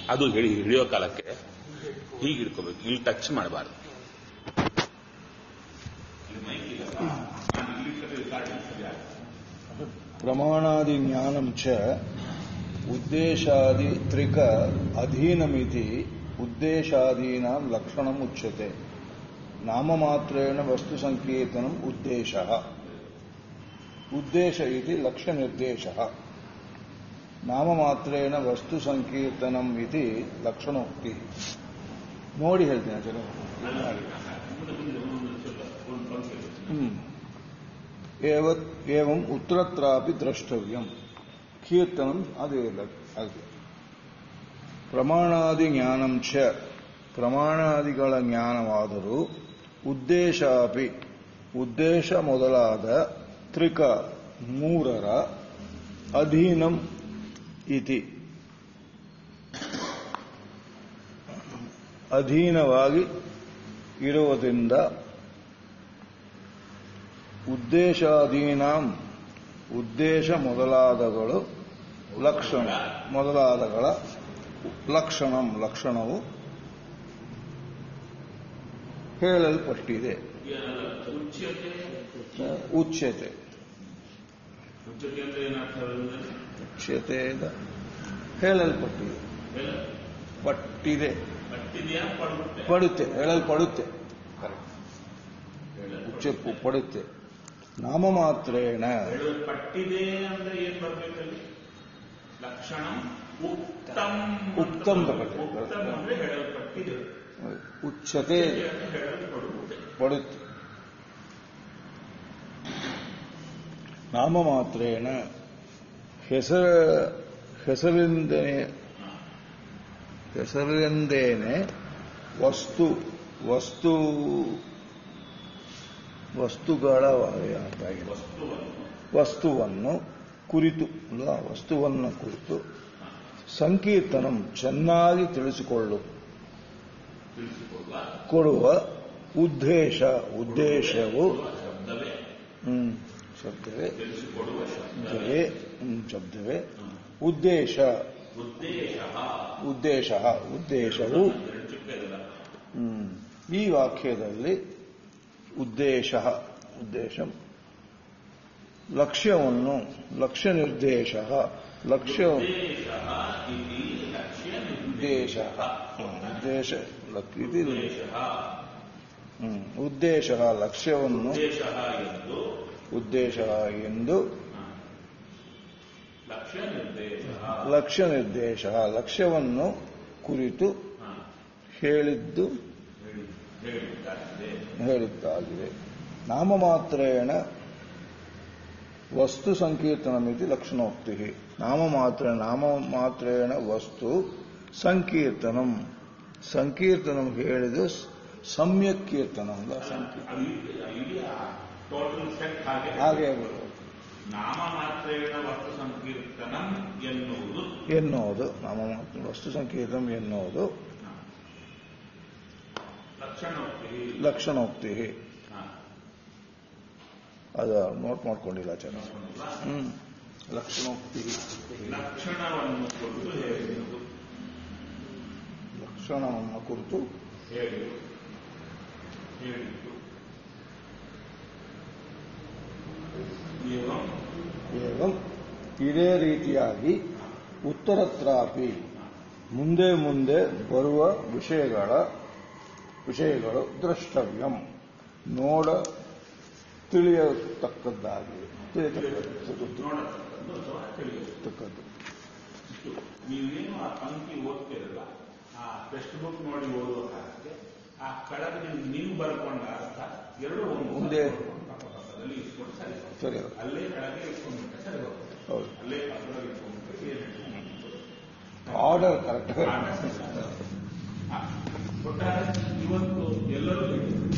ಅದು ಹೇಳಿ ಹಿಡಿಯೋ ಕಾಲಕ್ಕೆ ಹೀಗೆ ಹಿಡ್ಕೋಬೇಕು ಇಲ್ಲಿ ಟಚ್ ಮಾಡಬಾರ್ದು ಪ್ರಮಾಣಾದಿ ಜ್ಞಾನಂ ಚ ಉದ್ದೇಶಾದಿ ತ್ರಿಕ ಅಧೀನಮಿತಿ ಉದ್ದೇಶಾದೀನಾಂ ಲಕ್ಷಣಂ ಉಚ್ಯತೆ ನಾಮಮಾತ್ರೇಣ ವಸ್ತು ಸಂಕೀರ್ತನಂ ಉದ್ದೇಶ ಉದ್ದೇಶ ಇತಿ ಲಕ್ಷ್ಯ ನಿರ್ದೇಶ ನಾಮಮಾತ್ರೇಣ ವಸ್ತು ಸಂಕೀರ್ತನಂ ಇತಿ ಲಕ್ಷಣೋಕ್ತಿ ನೋಡಿ ಹೇಳ್ತೀನಿ ಆಚಾರ್ಯ ಹ್ಮ್ ಏವತ್ ಏವಂ ಉತ್ತರತ್ರಾಪಿ ದ್ರಷ್ಟವ್ಯಂ ಕೀರ್ತನಂ ಅದೇ ಅದು ಪ್ರಮಾಣಾದಿ ಜ್ಞಾನಂ ಚ ಪ್ರಮಾಣಾದಿಗಳ ಜ್ಞಾನವಾದರೂ ಉದ್ದೇಶ ಅಪಿ ಉದ್ದೇಶ ಮೊದಲಾದ ತ್ರಿಕ ಮೂರರ ಅಧೀನಂ ಇತಿ ಅಧೀನವಾಗಿ ಇರುವುದರಿಂದ ಉದ್ದೇಶಾಧೀನಾಂ ಉದ್ದೇಶ ಮೊದಲಾದಗಳು ಲಕ್ಷಣ ಮೊದಲಾದಗಳ ಲಕ್ಷಣಂ ಲಕ್ಷಣವು ಹೇಳಲ್ಪಟ್ಟಿದೆ ಉಚ್ಯತೆ ಉಚ್ಯತೆ ಹೇಳಲ್ಪಟ್ಟಿದೆ ಪಟ್ಟಿದೆ ಪಡುತ್ತೆ ಹೇಳಲ್ಪಡುತ್ತೆ ಉಚ್ಚಪ್ಪು ಪಡುತ್ತೆ ನಾಮಮಾತ್ರೇಣ ಪಟ್ಟಿದೆ ಅಂದ್ರೆ ಏನ್ ಬರ್ಬೇಕಲ್ಲಿ ಲಕ್ಷಣ ಉಕ್ತಂ ಉಕ್ತಂ ತಗೊಳ್ಳಿ. ಉಕ್ತಂ ಅಂದ್ರೆ ಹೇಳಲ್ಪಟ್ಟಿದೆ ಉಚ್ಯತೆ ಹೇಳಲ್ಪಡುತ್ತೆ ಪಡುತ್ತೆ ನಾಮಮಾತ್ರೇಣ ಹೆಸರ ಹೆಸರಿಂದನೇ ಹೆಸರಿಂದೇನೆ ವಸ್ತು ವಸ್ತು ವಸ್ತುಗಳ ಯಾವ್ದಾಗಿದೆ? ವಸ್ತುವನ್ನು ಕುರಿತು ಅಲ್ಲ ವಸ್ತುವನ್ನು ಕುರಿತು ಸಂಕೀರ್ತನಂ ಚೆನ್ನಾಗಿ ತಿಳಿಸಿಕೊಳ್ಳು ತಿಳಿಸಿಕೊಡುವ ಕೊಡುವ ಉದ್ದೇಶ ಉದ್ದೇಶವು ಶಬ್ದವೇ ಹ್ಮ್ ಶಬ್ದವೇ ತಿಳಿಸಿಕೊಡುವ ಶಬ್ದ ಶಬ್ದವೇ ಹ್ಮ್, ಶಬ್ದವೇ ಉದ್ದೇಶ ಉದ್ದೇಶ ಉದ್ದೇಶ ಉದ್ದೇಶವು ಎರಡು ಚುಕ್ಕ ಇದಲ್ಲ ಹ್ಮ್, ಈ ವಾಕ್ಯದಲ್ಲಿ ಉದ್ದೇಶ ಉದ್ದೇಶ ಲಕ್ಷ್ಯವನ್ನು ಲಕ್ಷ್ಯ ನಿರ್ದೇಶ ಲಕ್ಷ್ಯ ಉದ್ದೇಶ ಇಲ್ಲಿ ಲಕ್ಷ್ಯ ಉದ್ದೇಶ ಹ್ಮ್, ಉದ್ದೇಶ ಲಕ್- ಇದು ಉದ್ದೇಶ ಹ್ಮ್, ಉದ್ದೇಶ ಲಕ್ಷ್ಯವನ್ನು ಉದ್ದೇಶ ಎಂದು ಉದ್ದೇಶ ಎಂದು ಲಕ್ಷ್ಯ ನಿರ್ದೇಶ ಲಕ್ಷ್ಯ ನಿರ್ದೇಶ ಲಕ್ಷ್ಯವನ್ನು ಕುರಿತು ಹಾ, ಹೇಳಿದ್ದು ಹೇಳಿ- ಹೇಳಿದ್ದಾಗಿದೆ ಹೇಳಿದ್ದಾಗಿದೆ ನಾಮಮಾತ್ರೇಣ ವಸ್ತು ಸಂಕೀರ್ತನಮಿತಿ ಲಕ್ಷಣೋಕ್ತಿ ನಾಮಮಾತ್ರ ನಾಮಮಾತ್ರೇಣ ವಸ್ತು ಸಂಕೀರ್ತನಂ ಸಂಕೀರ್ತನಂ ಹೇಳಿದು ಸ್- ಸಮ್ಯಕ್ ಕೀರ್ತನ ಅಲ್ಲ ಸಂಕೀರ್ತನ ಅದು ಇಡೀ- ಇಡೀ ಟೋಟಲ್ ಸೆಟ್ ಹಾಗೆ ಹಾಗೆ ನಾಮ ಮಾತ್ರೇಣ ವಸ್ತು ಸಂಕೀರ್ತನಂ ಎನ್ನುವುದು ಎನ್ನುವುದು ನಾಮಮಾತ್ರ ವಸ್ತು ಸಂಕೀರ್ತನಂ ಎನ್ನುವುದು ಲಕ್ಷಣೋಕ್ತಿ ಲಕ್ಷಣೋಕ್ತಿ ಹಾ, ಅದು ನೋಟ್ ಮಾಡ್ಕೊಂಡಿಲ್ಲ ಚೆನ್ನಾಗಿ ಲಕ್ಷಣವಲ್ಲ. ಹ್ಮ್ ಲಕ್ಷಣೋಕ್ತಿ ಲಕ್ಷಣವನ್ನು ಕೊಟ್ಟು ಹೇಳಿರುವುದು ಲಕ್ಷಣವನ್ನು ಕುರಿತು ಹೇಳಿರು ಹೇಳಿದ್ದು ಏವಂ ಏವಂ ಇದೇ ರೀತಿಯಾಗಿ ಉತ್ತರತ್ರಾಪಿ ಮುಂದೆ ಮುಂದೆ ಬರುವ ವಿಷಯಗಳ ವಿಷಯಗಳು ದ್ರಷ್ಟವ್ಯಂ ನೋಡ ತಿಳಿಯತಕ್ಕದ್ದಾಗಿ ತಿಳಿಯತಕ್ಕದ್ದು ನೋಡತಕ್ಕದ್ದು ಅಥವಾ ತಿಳಿಯತಕ್ಕದ್ದು ನೀವೇನು ಆ ಪಂಕ್ತಿ ಓದ್ತಿರಲ್ಲ ಆ ಟೆಕ್ಸ್ಟ್ ಬುಕ್ ನೋಡಿ ಓದುವ ಕಾಲಕ್ಕೆ ಆ ಕೆಳಗೆ ನೀವು ನೀವು ಬರ್ಕೊಂಡ ಅರ್ಥ ಎರಡು ಒಂದು ಒಂದೇ. ಪಕ್ಕದಲ್ಲಿ ಇಟ್ಕೊಂಡು ಸರಿ ಹೋಗುತ್ತೆ. ಸರಿ ಅದು. ಅಲ್ಲೇ ಕೆಳಗೆ ಇಟ್ಕೊಂಡ್ಬಿಟ್ರೆ ಸರಿ ಹೋಗುತ್ತೆ ಹೌದು ಅಲ್ಲೇ ಪಕ್ಕದಲ್ಲಿ ಇಟ್ಕೊಂಡ್ಬಿಟ್ರೆ ಏನು ಆರ್ಡರ್ ಕರೆಕ್ಟ್ ಆ, ಒಟ್ಟಾರೆ ಇವತ್ತು ಎಲ್ಲರೂ ಹೇಳಿದ್ರು.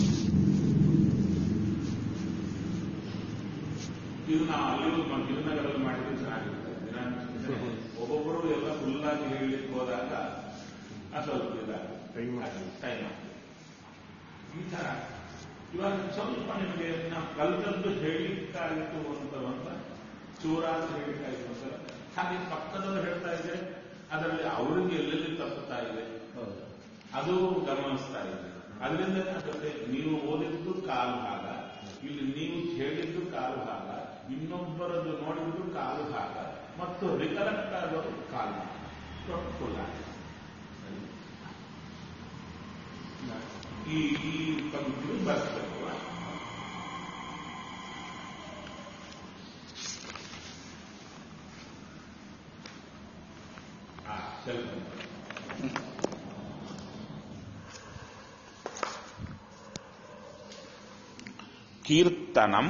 ಇದು ನಾವು ಅಲ್ಲಿ ಗಿರಿನಗರಲ್ಲಿ ಮಾಡಿದ್ರೆ ಚೆನ್ನಾಗಿರುತ್ತೆ ದಿನ ಒಬ್ಬೊಬ್ಬರು ಎಲ್ಲ ಫುಲ್ಲಾಗಿ ಹೇಳಲಿಕ್ಕೆ ಹೋದಾಗ ಆ ಸ್ವಲ್ಪ ಇದಾಗುತ್ತೆ ಟೈಮ್ ಟೈಮ್ ಈ ತರ ಇವಾಗ ಸ್ವಲ್ಪ ನಿಮಗೆ ನಾವು ಕಲ್ತದ್ದು ಹೇಳಿಕ್ಕಾಗಿತ್ತು ಅಂತ ಅಂತ ಚೂರ ಅಂತ ಹೇಳಿಕ್ಕಾಗಿತ್ತು ಅಂತ ಹಾಗೆ ಪಕ್ಕದವರು ಹೇಳ್ತಾ ಇದ್ರೆ ಅದರಲ್ಲಿ ಅವರಿಗೆ ಎಲ್ಲೆಲ್ಲಿ ತಪ್ಪು ಇದೆ ಹೌದು ಅದು ಗಮನಿಸ್ತಾ ಇದೆ ಅದರಿಂದ ಏನಾಗುತ್ತೆ ನೀವು ಓದಿದ್ದು ಕಾಲು ಭಾಗ ಇಲ್ಲಿ ನೀವು ಹೇಳಿದ್ದು ಕಾಲು ಭಾಗ ಇನ್ನೊಬ್ಬರದ್ದು ನೋಡಿದ್ದು ಕಾಲು ಭಾಗ ಮತ್ತು ರಿಕಲೆಕ್ಟ್ ಆದವರು ಕಾಲು ಭಾಗ ಟೋಟಲ್ ಆಗಿದೆ. ಈ ಈ ಪಂಕ್ತಿಯು ಬರ್ಸ್ಬೇಕಲ್ಲ ಆ ಸರಿ ಕೀರ್ತನಂ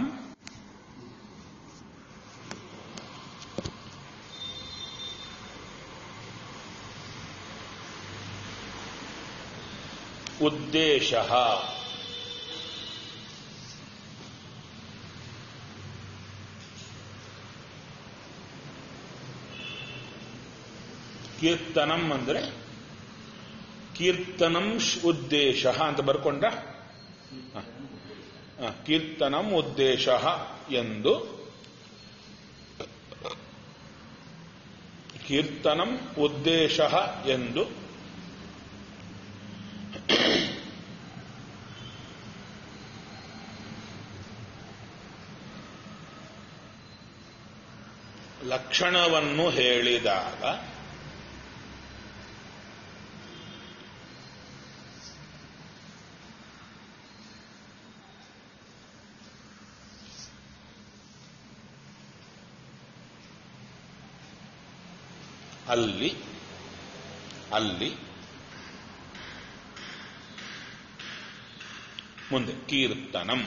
ಉದ್ದೇಶ ಕೀರ್ತನಂ ಅಂದ್ರೆ ಕೀರ್ತನಂ ಶ್ ಉದ್ದೇಶ ಅಂತ ಬರ್ಕೊಂಡ್ರ ಹ. ಹ, ಕೀರ್ತನಂ ಉದ್ದೇಶ ಎಂದು ಕೀರ್ತನಂ ಉದ್ದೇಶ ಎಂದು ಲಕ್ಷಣವನ್ನು ಹೇಳಿದಾಗ ಅಲ್ಲಿ ಅಲ್ಲಿ ಮುಂದೆ ಕೀರ್ತನಂ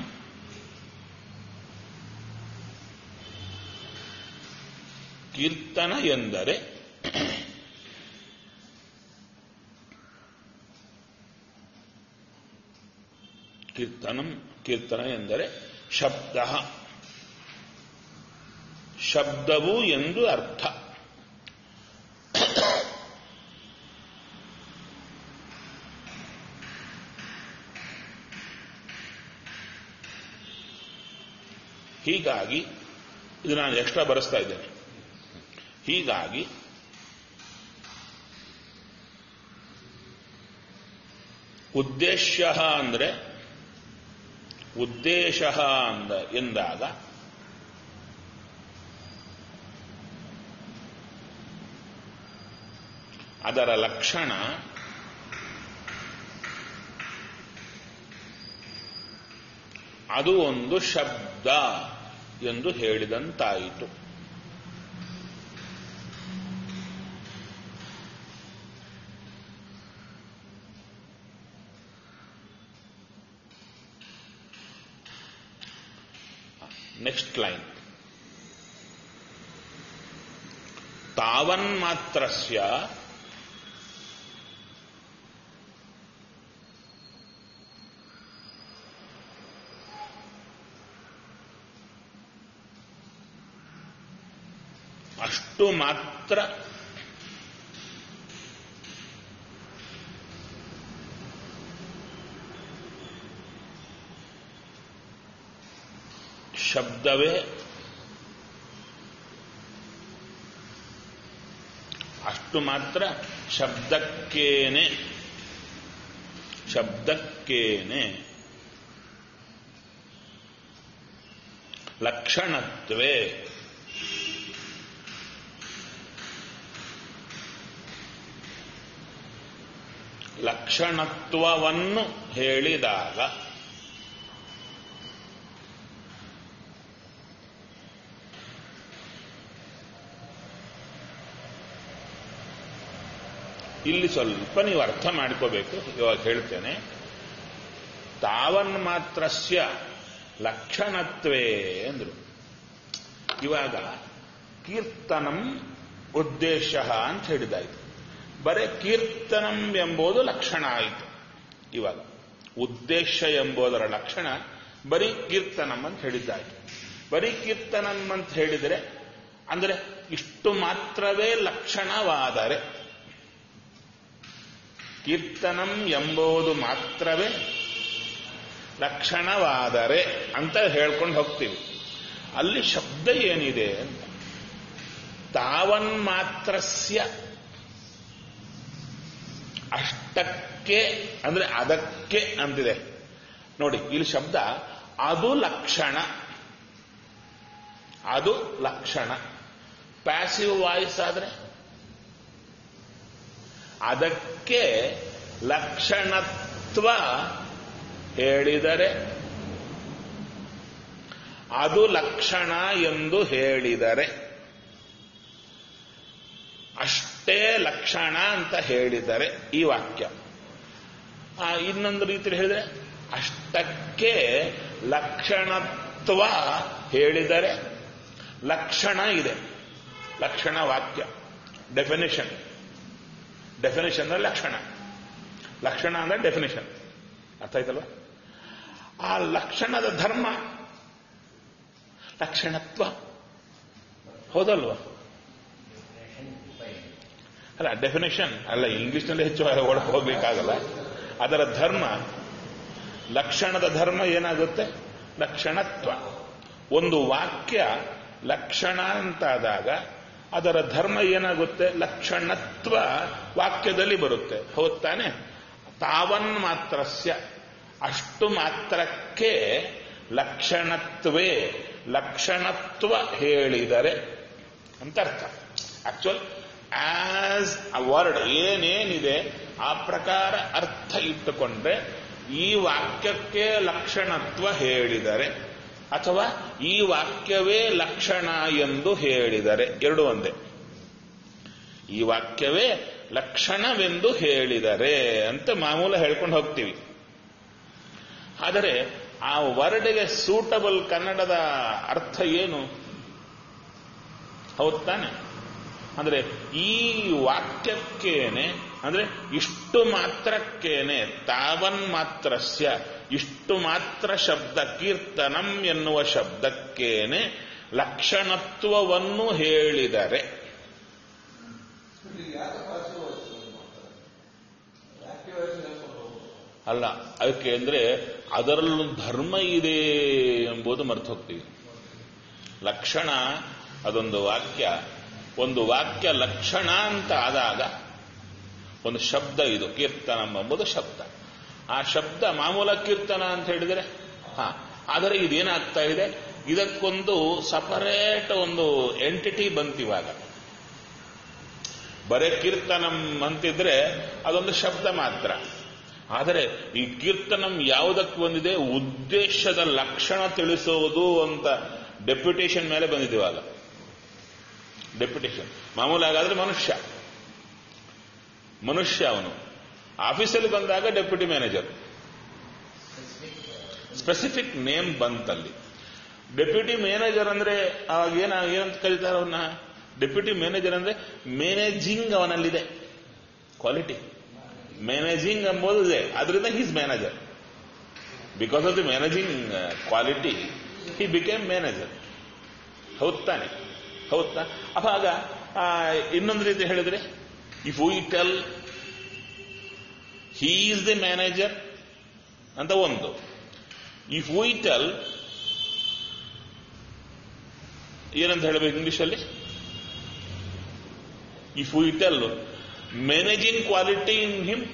ಕೀರ್ತನ ಎಂದರೆ ಕೀರ್ತನಂ ಕೀರ್ತನ ಎಂದರೆ ಶಬ್ದ ಶಬ್ದವು ಎಂದು ಅರ್ಥ ಹೀಗಾಗಿ ಇದು ನಾನು ಎಕ್ಸ್ಟ್ರಾ ಬರೆಸ್ತಾ ಇದ್ದೇನೆ ಹೀಗಾಗಿ ಉದ್ದೇಶ ಅಂದ್ರೆ ಉದ್ದೇಶ ಅಂದ ಎಂದಾಗ ಅದರ ಲಕ್ಷಣ ಅದು ಒಂದು ಶಬ್ದ ಎಂದು ಹೇಳಿದಂತಾಯಿತು ನೆಕ್ಸ್ಟ್ ಲೈನ್ ತಾವನ್ಮಾತ್ರಸ್ಯ ಅಷ್ಟು ಮಾತ್ರ ಶಬ್ದವೇ ಅಷ್ಟು ಮಾತ್ರ ಶಬ್ದಕ್ಕೇನೆ ಶಬ್ದಕ್ಕೇನೆ ಲಕ್ಷಣತ್ವೇ ಲಕ್ಷಣತ್ವವನ್ನು ಹೇಳಿದಾಗ ಇಲ್ಲಿ ಸ್ವಲ್ಪ ನೀವು ಅರ್ಥ ಮಾಡ್ಕೋಬೇಕು ಇವಾಗ ಹೇಳ್ತೇನೆ ತಾವನ್ಮಾತ್ರಸ್ಯ ಲಕ್ಷಣತ್ವೇ ಅಂದ್ರು ಇವಾಗ ಕೀರ್ತನಂ ಉದ್ದೇಶ ಅಂತ ಹೇಳಿದಾಯ್ತು ಬರೇ ಕೀರ್ತನಂ ಎಂಬುದು ಲಕ್ಷಣ ಆಯಿತು ಇವಾಗ ಉದ್ದೇಶ ಎಂಬುದರ ಲಕ್ಷಣ ಬರೀ ಕೀರ್ತನಂ ಅಂತ ಹೇಳಿದ್ದಾಯ್ತು ಬರೀ ಕೀರ್ತನಂ ಅಂತ ಹೇಳಿದರೆ ಅಂದರೆ ಇಷ್ಟು ಮಾತ್ರವೇ ಲಕ್ಷಣವಾದರೆ ಕೀರ್ತನಂ ಎಂಬುದು ಮಾತ್ರವೇ ಲಕ್ಷಣವಾದರೆ ಅಂತ ಹೇಳ್ಕೊಂಡು ಹೋಗ್ತೀವಿ ಅಲ್ಲಿ ಶಬ್ದ ಏನಿದೆ ಅಂತ ತಾವನ್ಮಾತ್ರಸ್ಯ ಅಷ್ಟಕ್ಕೆ ಅಂದ್ರೆ ಅದಕ್ಕೆ ಅಂತಿದೆ ನೋಡಿ ಇಲ್ಲಿ ಶಬ್ದ ಅದು ಲಕ್ಷಣ ಅದು ಲಕ್ಷಣ ಪ್ಯಾಸಿವ್ ವಾಯ್ಸ್ ಆದ್ರೆ ಅದಕ್ಕೆ ಲಕ್ಷಣತ್ವ ಹೇಳಿದರೆ ಅದು ಲಕ್ಷಣ ಎಂದು ಹೇಳಿದರೆ ಅಷ್ಟೇ ಲಕ್ಷಣ ಅಂತ ಹೇಳಿದರೆ ಈ ವಾಕ್ಯ ಆ, ಇನ್ನೊಂದು ರೀತಿಯಲ್ಲಿ ಹೇಳಿದರೆ ಅಷ್ಟಕ್ಕೆ ಲಕ್ಷಣತ್ವ ಹೇಳಿದರೆ ಲಕ್ಷಣ ಇದೆ ಲಕ್ಷಣ ವಾಕ್ಯ ಡೆಫಿನೇಷನ್ ಡೆಫಿನೇಷನ್ ಅಂದ್ರೆ ಲಕ್ಷಣ ಲಕ್ಷಣ ಅಂದ್ರೆ ಡೆಫಿನೇಷನ್ ಅರ್ಥ ಆಯ್ತಲ್ವಾ ಆ ಲಕ್ಷಣದ ಧರ್ಮ ಲಕ್ಷಣತ್ವ ಹೌದಲ್ವಾ ಅಲ್ಲ ಡೆಫಿನೇಷನ್ ಅಲ್ಲ ಇಂಗ್ಲಿಷ್ನಲ್ಲಿ ಹೆಚ್ಚು ಒಳಗೆ ಹೋಗ್ಲಿಕ್ಕಾಗಲ್ಲ ಅದರ ಧರ್ಮ ಲಕ್ಷಣದ ಧರ್ಮ ಏನಾಗುತ್ತೆ ಲಕ್ಷಣತ್ವ ಒಂದು ವಾಕ್ಯ ಲಕ್ಷಣ ಅಂತಾದಾಗ ಅದರ ಧರ್ಮ ಏನಾಗುತ್ತೆ ಲಕ್ಷಣತ್ವ ವಾಕ್ಯದಲ್ಲಿ ಬರುತ್ತೆ ಹೌದ್ ತಾನೆ ತಾವನ್ ಮಾತ್ರಸ್ಯ ಅಷ್ಟು ಮಾತ್ರಕ್ಕೆ ಲಕ್ಷಣತ್ವೇ ಲಕ್ಷಣತ್ವ ಹೇಳಿದರೆ ಅಂತ ಅರ್ಥ ಆಕ್ಚುಲ್ ಆಸ್ ಅ ವರ್ಡ್ ಏನೇನಿದೆ ಆ ಪ್ರಕಾರ ಅರ್ಥ ಇಟ್ಟುಕೊಂಡ್ರೆ ಈ ವಾಕ್ಯಕ್ಕೆ ಲಕ್ಷಣತ್ವ ಹೇಳಿದರೆ ಅಥವಾ ಈ ವಾಕ್ಯವೇ ಲಕ್ಷಣ ಎಂದು ಹೇಳಿದರೆ ಎರಡು ಒಂದೇ ಈ ವಾಕ್ಯವೇ ಲಕ್ಷಣವೆಂದು ಹೇಳಿದರೆ ಅಂತ ಮಾಮೂಲ ಹೇಳ್ಕೊಂಡು ಹೋಗ್ತೀವಿ ಆದರೆ ಆ ವರ್ಡ್ಗೆ ಸೂಟಬಲ್ ಕನ್ನಡದ ಅರ್ಥ ಏನು ಹೌದ್ ತಾನೆ ಅಂದ್ರೆ ಈ ವಾಕ್ಯಕ್ಕೇನೆ ಅಂದ್ರೆ ಇಷ್ಟು ಮಾತ್ರಕ್ಕೇನೆ ತಾವನ್ ಮಾತ್ರಸ್ಯ ಇಷ್ಟು ಮಾತ್ರ ಶಬ್ದ ಕೀರ್ತನಂ ಎನ್ನುವ ಶಬ್ದಕ್ಕೇನೆ ಲಕ್ಷಣತ್ವವನ್ನು ಹೇಳಿದರೆ ಅಲ್ಲ ಅದಕ್ಕೆ ಅಂದ್ರೆ ಅದರಲ್ಲೂ ಧರ್ಮ ಇದೆ ಎಂಬುದು ಮರ್ತು ಹೋಗ್ತೀವಿ ಲಕ್ಷಣ ಅದೊಂದು ವಾಕ್ಯ ಒಂದು ವಾಕ್ಯ ಲಕ್ಷಣ ಅಂತ ಆದಾಗ ಒಂದು ಶಬ್ದ ಇದು ಕೀರ್ತನಂ ಎಂಬುದು ಶಬ್ದ ಆ ಶಬ್ದ ಮಾಮೂಲ ಕೀರ್ತನ ಅಂತ ಹೇಳಿದರೆ ಹಾ ಆದರೆ ಇದೇನಾಗ್ತಾ ಇದೆ ಇದಕ್ಕೊಂದು ಸಪರೇಟ್ ಒಂದು ಎಂಟಿಟಿ ಬಂತಿವಾಗ ಬರೇ ಕೀರ್ತನಂ ಅಂತಿದ್ರೆ ಅದೊಂದು ಶಬ್ದ ಮಾತ್ರ ಆದರೆ ಈ ಕೀರ್ತನಂ ಯಾವುದಕ್ಕೆ ಬಂದಿದೆ ಉದ್ದೇಶದ ಲಕ್ಷಣ ತಿಳಿಸುವುದು ಅಂತ ಡೆಪ್ಯುಟೇಷನ್ ಮೇಲೆ ಬಂದಿದೆ ಇವಾಗ ಡೆಪ್ಯುಟೇಷನ್ ಮಾಮೂಲಾಗಾದ್ರೆ ಮನುಷ್ಯ ಮನುಷ್ಯ ಅವನು ಆಫೀಸಲ್ಲಿ ಬಂದಾಗ ಡೆಪ್ಯೂಟಿ ಮ್ಯಾನೇಜರ್ ಸ್ಪೆಸಿಫಿಕ್ ನೇಮ್ ಬಂತಲ್ಲಿ ಡೆಪ್ಯೂಟಿ ಮ್ಯಾನೇಜರ್ ಅಂದ್ರೆ ಅವಾಗ ಏನ ಏನಂತ ಕರೀತಾರೆ ಅವನ್ನ ಡೆಪ್ಯೂಟಿ ಮ್ಯಾನೇಜರ್ ಅಂದ್ರೆ ಮ್ಯಾನೇಜಿಂಗ್ ಅವನಲ್ಲಿದೆ ಕ್ವಾಲಿಟಿ ಮ್ಯಾನೇಜಿಂಗ್ ಎಂಬುದು ಇದೆ ಅದರಿಂದ he's manager because of the managing quality he became manager ಹೌದ್ ತಾನೆ ಹೌದಾ ಅವಾಗ ಆ, ಇನ್ನೊಂದು ರೀತಿ ಹೇಳಿದ್ರೆ if we tell he is the manager ಅಂತ ಒಂದು ಇಫ್ ವಿ ಟೆಲ್ ಏನಂತ ಹೇಳಬೇಕು ಇಂಗ್ಲಿಷಲ್ಲಿ if we tell managing quality in him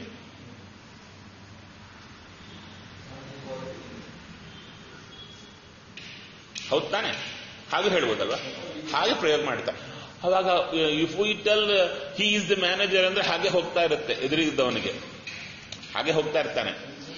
ಹೌದ್ ತಾನೆ ಹಾಗೆ ಹೇಳ್ಬೋದಲ್ವಾ ಹಾಗೆ ಪ್ರಯೋಗ ಮಾಡ್ತಾ ಅವಾಗ if we tell he is the manager ಅಂದ್ರೆ ಹಾಗೆ ಹೋಗ್ತಾ ಇರುತ್ತೆ ಎದುರಿಗಿದ್ದವನಿಗೆ ಹಾಗೆ ಹೋಗ್ತಾ ಇರ್ತಾನೆ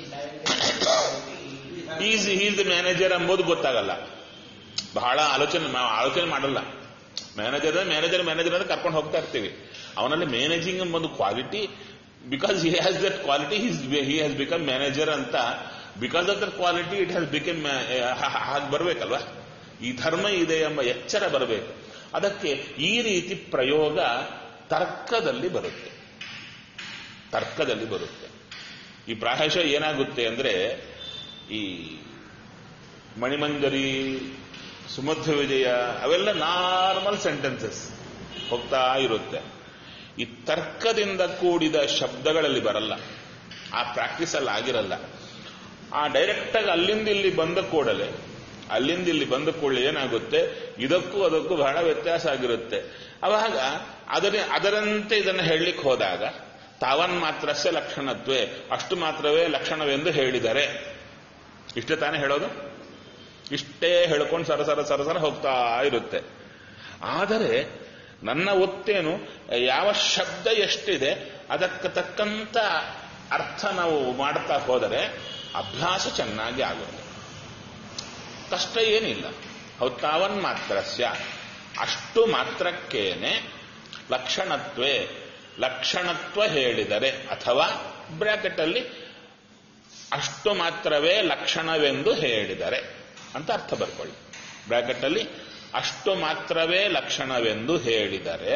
ಈಸ್ ಈಸ್ ದಿ ಮ್ಯಾನೇಜರ್ ಎಂಬುದು ಗೊತ್ತಾಗಲ್ಲ ಬಹಳ ಆಲೋಚನೆ ನಾವು ಆಲೋಚನೆ ಮಾಡಲ್ಲ ಮ್ಯಾನೇಜರ್ ಮ್ಯಾನೇಜರ್ ಮ್ಯಾನೇಜರ್ ಅಂತ ಕರ್ಕೊಂಡು ಹೋಗ್ತಾ ಇರ್ತೀವಿ ಅವನಲ್ಲಿ ಮ್ಯಾನೇಜಿಂಗ್ ಎಂಬುದು quality because he has that quality he has become manager ಅಂತ because of that quality it has become ಹಾಗೆ ಬರಬೇಕಲ್ವಾ ಈ ಧರ್ಮ ಇದೆ ಎಂಬ ಎಚ್ಚರ ಬರಬೇಕು ಅದಕ್ಕೆ ಈ ರೀತಿ ಪ್ರಯೋಗ ತರ್ಕದಲ್ಲಿ ಬರುತ್ತೆ ತರ್ಕದಲ್ಲಿ ಬರುತ್ತೆ ಈ ಪ್ರಾಯಶಃ ಏನಾಗುತ್ತೆ ಅಂದ್ರೆ ಈ ಮಣಿಮಂಜರಿ ಸುಮಧ್ವ ವಿಜಯ ಅವೆಲ್ಲ ನಾರ್ಮಲ್ ಸೆಂಟೆನ್ಸಸ್ ಹೋಗ್ತಾ ಇರುತ್ತೆ ಈ ತರ್ಕದಿಂದ ಕೂಡಿದ ಶಬ್ದಗಳಲ್ಲಿ ಬರಲ್ಲ ಆ ಪ್ರಾಕ್ಟೀಸ್ ಅಲ್ಲಿ ಆಗಿರಲ್ಲ ಆ ಡೈರೆಕ್ಟ್ ಆಗಿ ಅಲ್ಲಿಂದ ಇಲ್ಲಿ ಬಂದ ಕೂಡಲೇ ಅಲ್ಲಿಂದ ಇಲ್ಲಿ ಬಂದ ಕೂಡಲೇ ಏನಾಗುತ್ತೆ ಇದಕ್ಕೂ ಅದಕ್ಕೂ ಬಹಳ ವ್ಯತ್ಯಾಸ ಆಗಿರುತ್ತೆ ಅವಾಗ ಅದರ ಅದರಂತೆ ಇದನ್ನು ಹೇಳಲಿಕ್ಕೆ ಹೋದಾಗ ತಾವನ್ ಮಾತ್ರಸ್ಯ ಲಕ್ಷಣತ್ವೇ ಅಷ್ಟು ಮಾತ್ರವೇ ಲಕ್ಷಣವೆಂದು ಹೇಳಿದರೆ ಇಷ್ಟೇ ತಾನೇ ಹೇಳೋದು ಇಷ್ಟೇ ಹೇಳ್ಕೊಂಡು ಸರಸರ ಸರಸರ ಹೋಗ್ತಾ ಇರುತ್ತೆ ಆದರೆ ನನ್ನ ಒತ್ತೇನು ಯಾವ ಶಬ್ದ ಎಷ್ಟಿದೆ ಅದಕ್ಕೆ ತಕ್ಕಂತ ಅರ್ಥ ನಾವು ಮಾಡ್ತಾ ಹೋದರೆ ಅಭ್ಯಾಸ ಚೆನ್ನಾಗಿ ಆಗುತ್ತೆ ಕಷ್ಟ ಏನಿಲ್ಲ ಹೌದು ತಾವನ್ ಮಾತ್ರಸ್ಯ ಅಷ್ಟು ಮಾತ್ರಕ್ಕೇನೆ ಲಕ್ಷಣತ್ವೇ ಲಕ್ಷಣತ್ವ ಹೇಳಿದರೆ ಅಥವಾ ಬ್ರಾಕೆಟ್ ಅಲ್ಲಿ ಅಷ್ಟು ಮಾತ್ರವೇ ಲಕ್ಷಣವೆಂದು ಹೇಳಿದರೆ ಅಂತ ಅರ್ಥ ಬರ್ಕೊಳ್ಳಿ ಬ್ರಾಕೆಟ್ ಅಲ್ಲಿ ಅಷ್ಟು ಮಾತ್ರವೇ ಲಕ್ಷಣವೆಂದು ಹೇಳಿದರೆ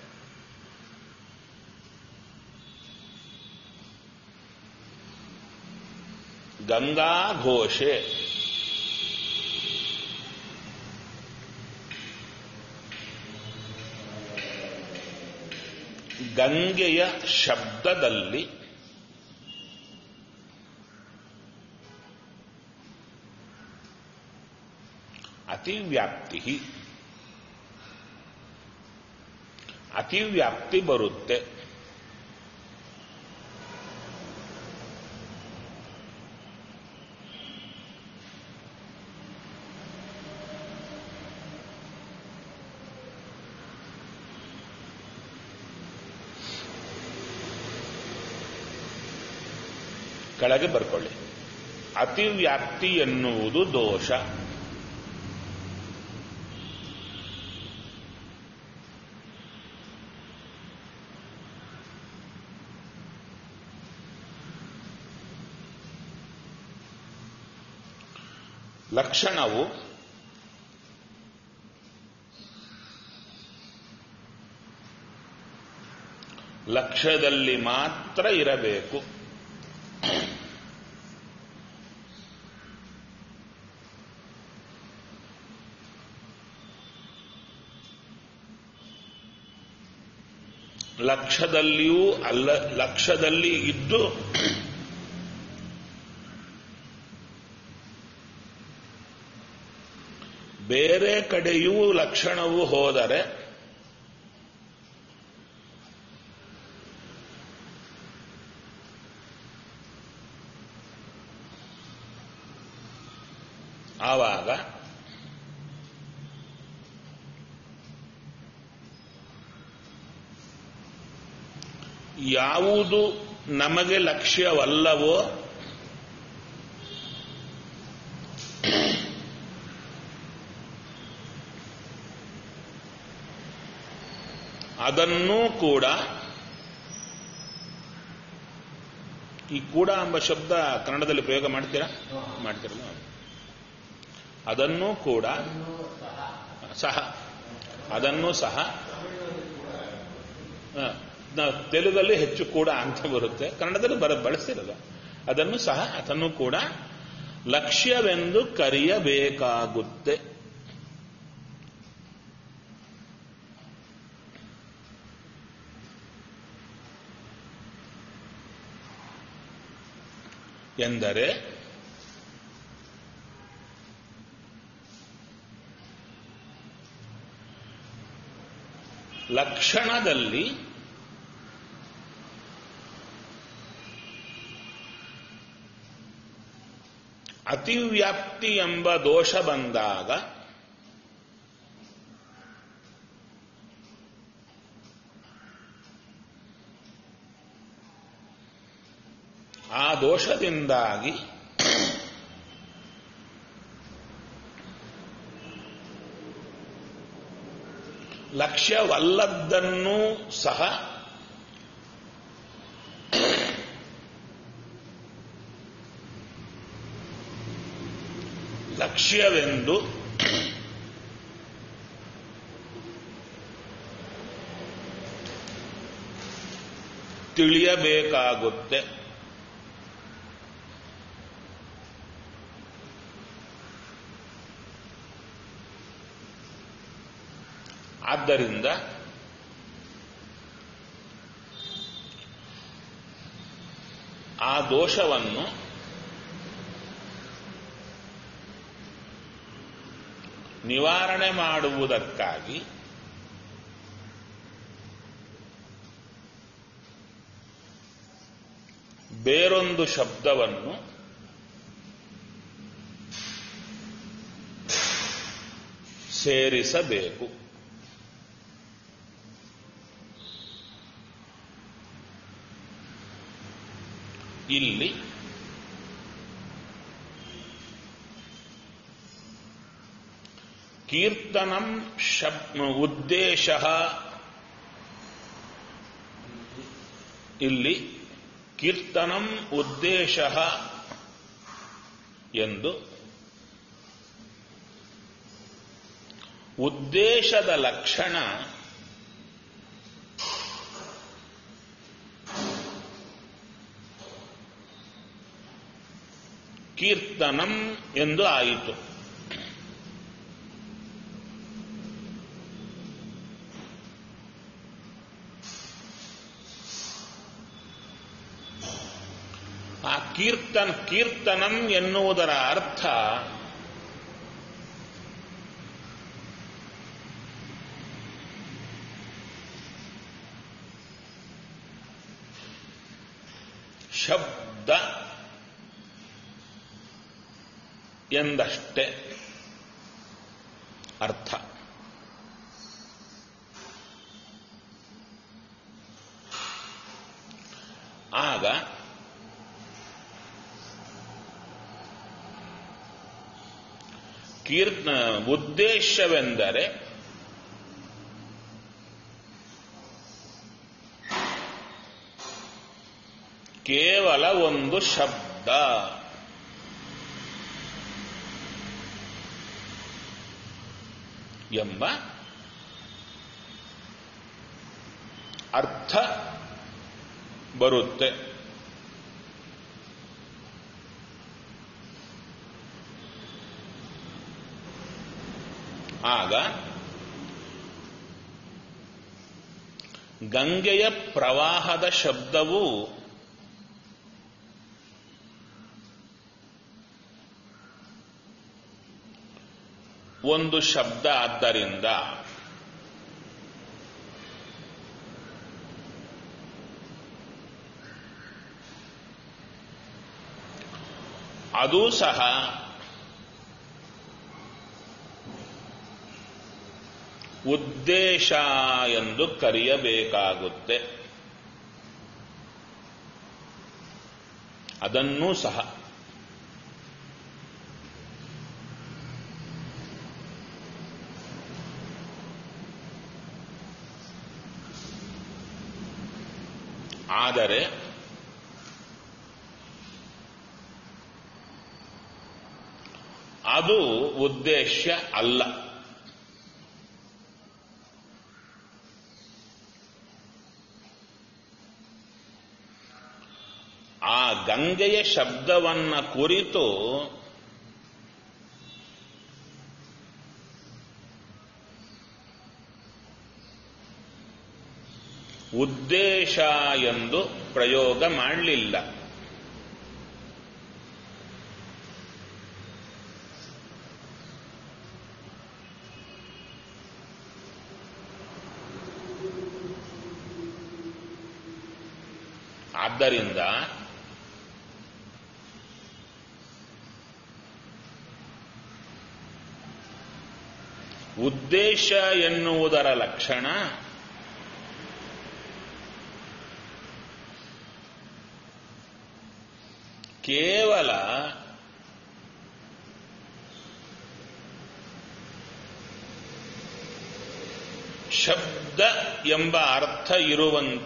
ಗಂಗಾ ಘೋಷೆ ಗಂಗೆಯ ಶಬ್ದದಲ್ಲಿ ಅತಿವ್ಯಾಪ್ತಿ ಅತಿವ್ಯಾಪ್ತಿ ಬರುತ್ತೆ ಕೆಳಗೆ ಬರ್ಕೊಳ್ಳಿ ಅತಿವ್ಯಾಪ್ತಿ ಎನ್ನುವುದು ದೋಷ ಲಕ್ಷಣವು ಲಕ್ಷ್ಯದಲ್ಲಿ ಮಾತ್ರ ಇರಬೇಕು ಲಕ್ಷದಲ್ಲಿಯೂ ಅಲ್ಲ ಲಕ್ಷದಲ್ಲಿ ಇದ್ದು ಬೇರೆ ಕಡೆಯೂ ಲಕ್ಷಣವು ಹೋದರೆ ಆವಾಗ ಯಾವುದು ನಮಗೆ ಲಕ್ಷ್ಯವಲ್ಲವೋ ಅದನ್ನೂ ಕೂಡ ಈ ಕೂಡ ಎಂಬ ಶಬ್ದ ಕನ್ನಡದಲ್ಲಿ ಪ್ರಯೋಗ ಮಾಡ್ತೀರಾ ಮಾಡ್ತೀರಲ್ಲ ಅದನ್ನೂ ಕೂಡ ಸಹ ಅದನ್ನೂ ಸಹ ಹ, ನ- ತೆಲುಗಲ್ಲಿ ಹೆಚ್ಚು ಕೂಡ ಅಂತ ಬರುತ್ತೆ ಕನ್ನಡದಲ್ಲಿ ಬರ ಬಳಸ್ತಿರಲ್ಲ ಅದನ್ನು ಸಹ ಅದನ್ನು ಕೂಡ ಲಕ್ಷ್ಯವೆಂದು ಕರೆಯಬೇಕಾಗುತ್ತೆ ಎಂದರೆ ಲಕ್ಷಣದಲ್ಲಿ ಅತಿವ್ಯಾಪ್ತಿ ಎಂಬ ದೋಷ ಬಂದಾಗ ಆ ದೋಷದಿಂದಾಗಿ ಲಕ್ಷ್ಯವಲ್ಲದ್ದನ್ನೂ ಸಹ ಲಕ್ಷ್ಯವೆಂದು ತಿಳಿಯಬೇಕಾಗುತ್ತೆ ಆದ್ದರಿಂದ ಆ ದೋಷವನ್ನು ನಿವಾರಣೆ ಮಾಡುವುದಕ್ಕಾಗಿ ಬೇರೊಂದು ಶಬ್ದವನ್ನು ಸೇರಿಸಬೇಕು ಇಲ್ಲಿ ಕೀರ್ತನಂ ಶಬ್ ಉದ್ದೇಶ ಇಲ್ಲಿ ಕೀರ್ತನಂ ಉದ್ದೇಶ ಎಂದು ಉದ್ದೇಶದ ಲಕ್ಷಣ ಕೀರ್ತನಂ ಎಂದು ಆಯಿತು ಆ ಕೀರ್ತನ ಕೀರ್ತನಂ ಎನ್ನುವುದರ ಅರ್ಥ ಶಬ್ದ ಎಂದಷ್ಟೇ ಅರ್ಥ ಆಗ ಕೀರ್ತ ಉದ್ದೇಶವೆಂದರೆ ಕೇವಲ ಒಂದು ಶಬ್ದ ಎಂಬ ಅರ್ಥ ಬರುತ್ತೆ ಆಗ ಗಂಗೆಯ ಪ್ರವಾಹದ ಶಬ್ದವು ಒಂದು ಶಬ್ದ ಆದ್ದರಿಂದ ಅದೂ ಸಹ ಉದ್ದೇಶ ಎಂದು ಕರೆಯಬೇಕಾಗುತ್ತೆ ಅದನ್ನೂ ಸಹ ಆದರೆ ಅದು ಉದ್ದೇಶ ಅಲ್ಲ ಆ ಗಂಗೆಯ ಶಬ್ದವನ್ನ ಕುರಿತು ಉದ್ದೇಶ ಎಂದು ಪ್ರಯೋಗ ಮಾಡಲಿಲ್ಲ ಆದ್ದರಿಂದ ಉದ್ದೇಶ ಎನ್ನುವುದರ ಲಕ್ಷಣ ಕೇವಲ ಶಬ್ದ ಎಂಬ ಅರ್ಥ ಇರುವಂತ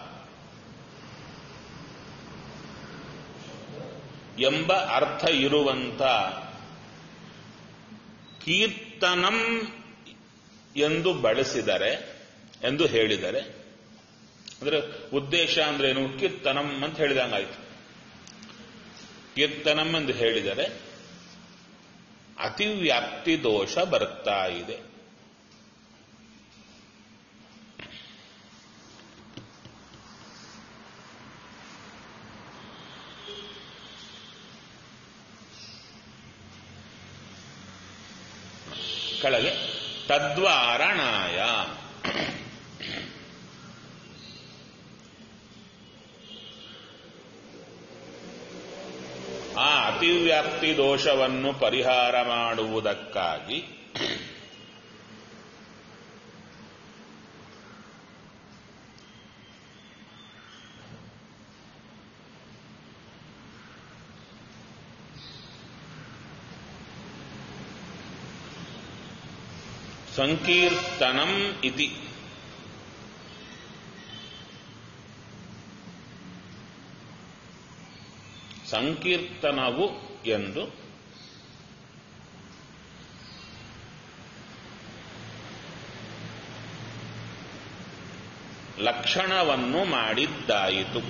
ಎಂಬ ಅರ್ಥ ಇರುವಂತ ಕೀರ್ತನಂ ಎಂದು ಬಳಸಿದರೆ ಎಂದು ಹೇಳಿದರೆ ಅಂದ್ರೆ ಉದ್ದೇಶ ಅಂದ್ರೆ ಏನು ಕೀರ್ತನಂ ಅಂತ ಹೇಳಿದಂಗಾಯ್ತು ಕೀರ್ತನಂ ಎಂದು ಹೇಳಿದರೆ ಅತಿವ್ಯಾಪ್ತಿ ದೋಷ ಬರ್ತಾ ಇದೆ ಕೆಳಗೆ ತದ್ವಾರಣಾಯ ಅತಿವ್ಯಾಪ್ತಿ ದೋಷವನ್ನು ಪರಿಹಾರ ಮಾಡುವುದಕ್ಕಾಗಿ ಸಂಕೀರ್ತನಂ ಇತಿ ಸಂಕೀರ್ತನವು ಎಂದು ಲಕ್ಷಣವನ್ನು ಮಾಡಿದ್ದಾಯಿತು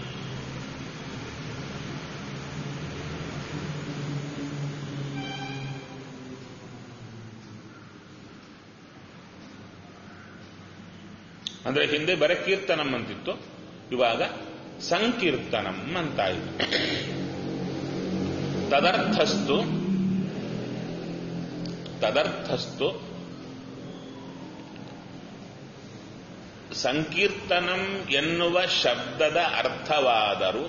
ಅಂದ್ರೆ ಹಿಂದೆ ಬರ ಕೀರ್ತನಂ ಅಂತಿತ್ತು ಇವಾಗ ಸಂಕೀರ್ತನಂ ಅಂತಾಯಿತು ತದರ್ಥಸ್ತು ತದರ್ಥಸ್ತು ಸಂಕೀರ್ತನಂ ಎನ್ನುವ ಶಬ್ದದ ಅರ್ಥವಾದರೂ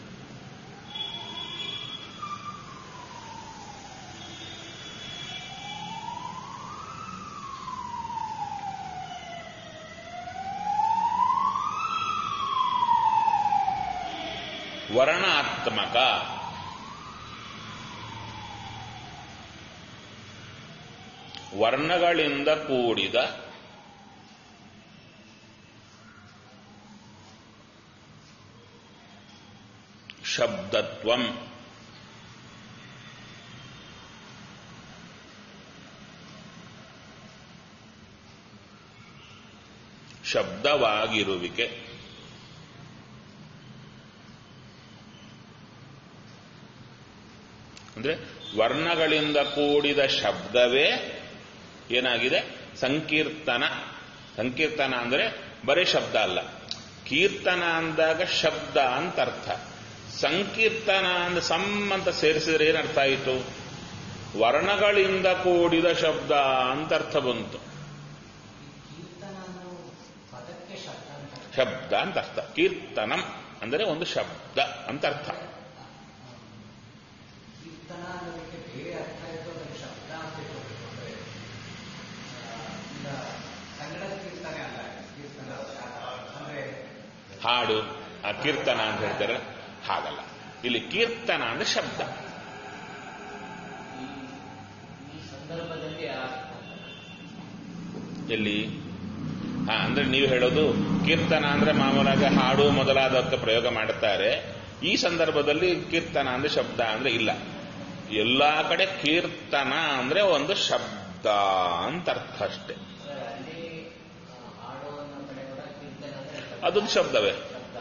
ವರ್ಣಾತ್ಮಕ ವರ್ಣಗಳಿಂದ ಕೂಡಿದ ಶಬ್ದತ್ವಂ ಶಬ್ದವಾಗಿರುವಿಕೆ ಅಂದ್ರೆ ವರ್ಣಗಳಿಂದ ಕೂಡಿದ ಶಬ್ದವೇ ಏನಾಗಿದೆ ಸಂಕೀರ್ತನ ಸಂಕೀರ್ತನ ಅಂದ್ರೆ ಬರೀ ಶಬ್ದ ಅಲ್ಲ ಕೀರ್ತನ ಅಂದಾಗ ಶಬ್ದ ಅಂತ ಅರ್ಥ ಸಂಕೀರ್ತನ ಅಂದ ಸಮ್ ಅಂತ ಸೇರಿಸಿದ್ರೆ ಏನರ್ಥ ಆಯಿತು ವರ್ಣಗಳಿಂದ ಕೂಡಿದ ಶಬ್ದ ಅಂತ ಅರ್ಥ ಬಂತು ಕೀರ್ತನ ಅನ್ನೋ ಪದಕ್ಕೆ ಶಬ್ದ ಅಂತ ಶಬ್ದ ಅಂತ ಅರ್ಥ ಕೀರ್ತನಂ ಅಂದರೆ ಒಂದು ಶಬ್ದ ಅಂತ ಅರ್ಥ ಕೀರ್ತನ ಅನ್ನೋದಕ್ಕೆ ಬೇರೆ ಅರ್ಥ ಇತ್ತು ಅದಕ್ಕೆ ಶಬ್ದ ಅಂತ ಇಟ್ಕೊಬೇಕು ಅಂದ್ರೆ ಆ, ಈಗ ಕನ್ನಡದ ಕೀರ್ತನೆ ಅಲ್ಲ ಕೀರ್ತನ ಅಂದ್ರೆ ಹಾಡು ಆ ಕೀರ್ತನ ಅಂತ ಹೇಳ್ತಾರೆ ಹಾಗಲ್ಲ ಇಲ್ಲಿ ಕೀರ್ತನ ಅಂದ್ರೆ ಶಬ್ದ ಈ ಈ ಸಂದರ್ಭದಲ್ಲಿ ಆ ಎಲ್ಲಿ ಹಾ ಅಂದ್ರೆ ನೀವು ಹೇಳೋದು ಕೀರ್ತನ ಅಂದ್ರೆ ಮಾಮೂಲಾಗಿ ಹಾಡು ಮೊದಲಾದಕ್ಕೆ ಪ್ರಯೋಗ ಮಾಡುತ್ತಾರೆ ಈ ಸಂದರ್ಭದಲ್ಲಿ ಕೀರ್ತನ ಅಂದ್ರೆ ಶಬ್ದ ಅಂದ್ರೆ ಇಲ್ಲ ಎಲ್ಲಾ ಕಡೆ ಕೀರ್ತನ ಅಂದ್ರೆ ಒಂದು ಶಬ್ದ ಅಂತ ಅರ್ಥ ಅಷ್ಟೇ ಅಂದ್ರೆ ಅಲ್ಲಿ ಆ, ಹಾಡು ಅನ್ನೋ ಕಡೆ ಕೂಡ ಕೀರ್ತನೆ ಅಂದ್ರೆ ಶಬ್ದ. ಅದೊಂದು ಶಬ್ದವೇ ಶಬ್ದ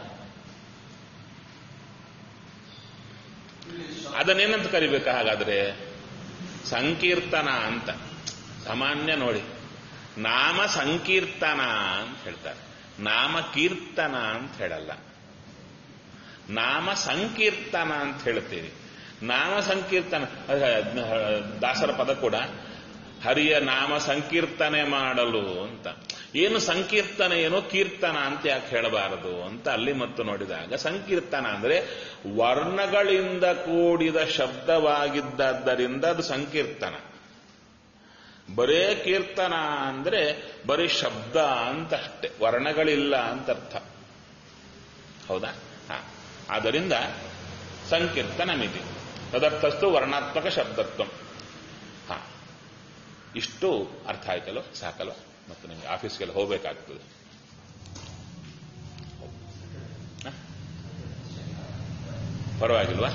ಅದನ್ನೇನಂತ ಕರಿಬೇಕಾ ಹಾಗಾದ್ರೆ ಸಂಕೀರ್ತನ ಅಂತ ಸಾಮಾನ್ಯ ನೋಡಿ ನಾಮ ಸಂಕೀರ್ತನ ಅಂತ ಹೇಳ್ತಾರೆ ನಾಮ ಕೀರ್ತನ ಅಂತ ಹೇಳಲ್ಲ ನಾಮ ಸಂಕೀರ್ತನ ಅಂತ ಹೇಳ್ತೀವಿ ನಾಮ ಸಂಕೀರ್ತನ ಅಹ್, ದಾಸರ ಪದ ಕೂಡ ಹರಿಯ ನಾಮ ಸಂಕೀರ್ತನೆ ಮಾಡಲು ಅಂತ ಏನು ಸಂಕೀರ್ತನೆ ಏನೋ ಕೀರ್ತನ ಅಂತ ಯಾಕೆ ಹೇಳಬಾರದು ಅಂತ ಅಲ್ಲಿ ಮತ್ತು ನೋಡಿದಾಗ ಸಂಕೀರ್ತನ ಅಂದ್ರೆ ವರ್ಣಗಳಿಂದ ಕೂಡಿದ ಶಬ್ದವಾಗಿದ್ದರಿಂದ ಅದು ಸಂಕೀರ್ತನ ಬರೇ ಕೀರ್ತನ ಅಂದ್ರೆ ಬರೀ ಶಬ್ದ ಅಂತ ಅಷ್ಟೇ ವರ್ಣಗಳಿಲ್ಲ ಅಂತ ಅರ್ಥ ಹೌದಾ ಹಾ ಆದ್ದರಿಂದ ಸಂಕೀರ್ತನ ಮಿತಿ ತದರ್ಥಸ್ತು ವರ್ಣಾತ್ಮಕ ಶಬ್ದತ್ವ ಹಾ ಇಷ್ಟು ಅರ್ಥ ಆಯ್ತಲ್ಲ ಸಾಕಲ್ಲ ಮತ್ತು ನಿಮಗೆ ಆಫೀಸ್ಗೆಲ್ಲ ಹೋಗ್ಬೇಕಾಗ್ತದೆ ಹ? ಪರವಾಗಿಲ್ವಾ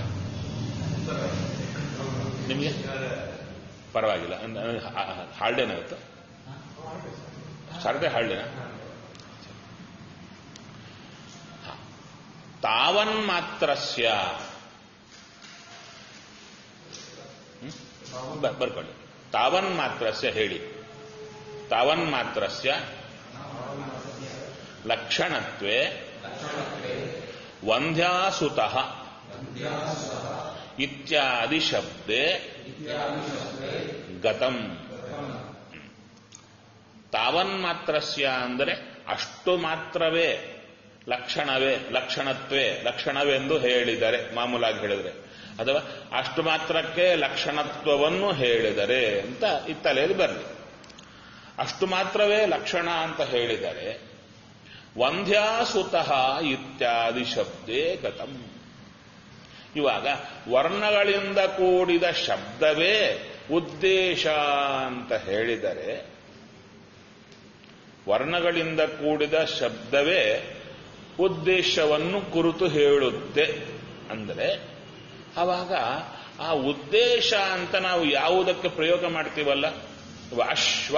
ನಿಮಗೆ ಪರವಾಗಿಲ್ಲ ಹಾಲ್ಡೇನ ಇವತ್ತು ಸಾಟರ್ಡೆ ಹಾಲ್ಡೇನಾ ಹ. ತಾವನ್ಮಾತ್ರಸ್ಯ ಹ್ಮ್? ಬ- ಬರ್ಕೊಳ್ಳಿ ತಾವನ್ಮಾತ್ರಸ್ಯ ಹೇಳಿ ತಾವನ್ಮಾತ್ರಸ್ಯ ಲಕ್ಷಣತ್ವೇ ವಂದ್ಯಾಸುತಃ ಇತ್ಯಾದಿ ಶಬ್ದೆ ಗತಂ ತಾವನ್ಮಾತ್ರಸ್ಯ ಅಂದರೆ ಅಷ್ಟು ಮಾತ್ರವೇ ಲಕ್ಷಣವೇ ಲಕ್ಷಣತ್ವೇ ಲಕ್ಷಣವೆಂದು ಹೇಳಿದರೆ ಮಾಮೂಲಾಗಿ ಹೇಳಿದರೆ ಅಥವಾ ಅಷ್ಟು ಮಾತ್ರಕ್ಕೆ ಲಕ್ಷಣತ್ವವನ್ನು ಹೇಳಿದರೆ ಅಂತ ಈ ತಲೆಯಲ್ಲಿ ಬರಲಿ ಅಷ್ಟು ಮಾತ್ರವೇ ಲಕ್ಷಣ ಅಂತ ಹೇಳಿದರೆ ವಂದ್ಯಾಸುತಃ ಇತ್ಯಾದಿ ಶಬ್ದೇ ಗತಂ ಇವಾಗ ವರ್ಣಗಳಿಂದ ಕೂಡಿದ ಶಬ್ದವೇ ಉದ್ದೇಶ ಅಂತ ಹೇಳಿದರೆ ವರ್ಣಗಳಿಂದ ಕೂಡಿದ ಶಬ್ದವೇ ಉದ್ದೇಶವನ್ನು ಕುರಿತು ಹೇಳುತ್ತೆ ಅಂದರೆ ಆವಾಗ ಆ ಉದ್ದೇಶ ಅಂತ ನಾವು ಯಾವುದಕ್ಕೆ ಪ್ರಯೋಗ ಮಾಡ್ತೀವಲ್ಲ ಇವ ಅಶ್ವ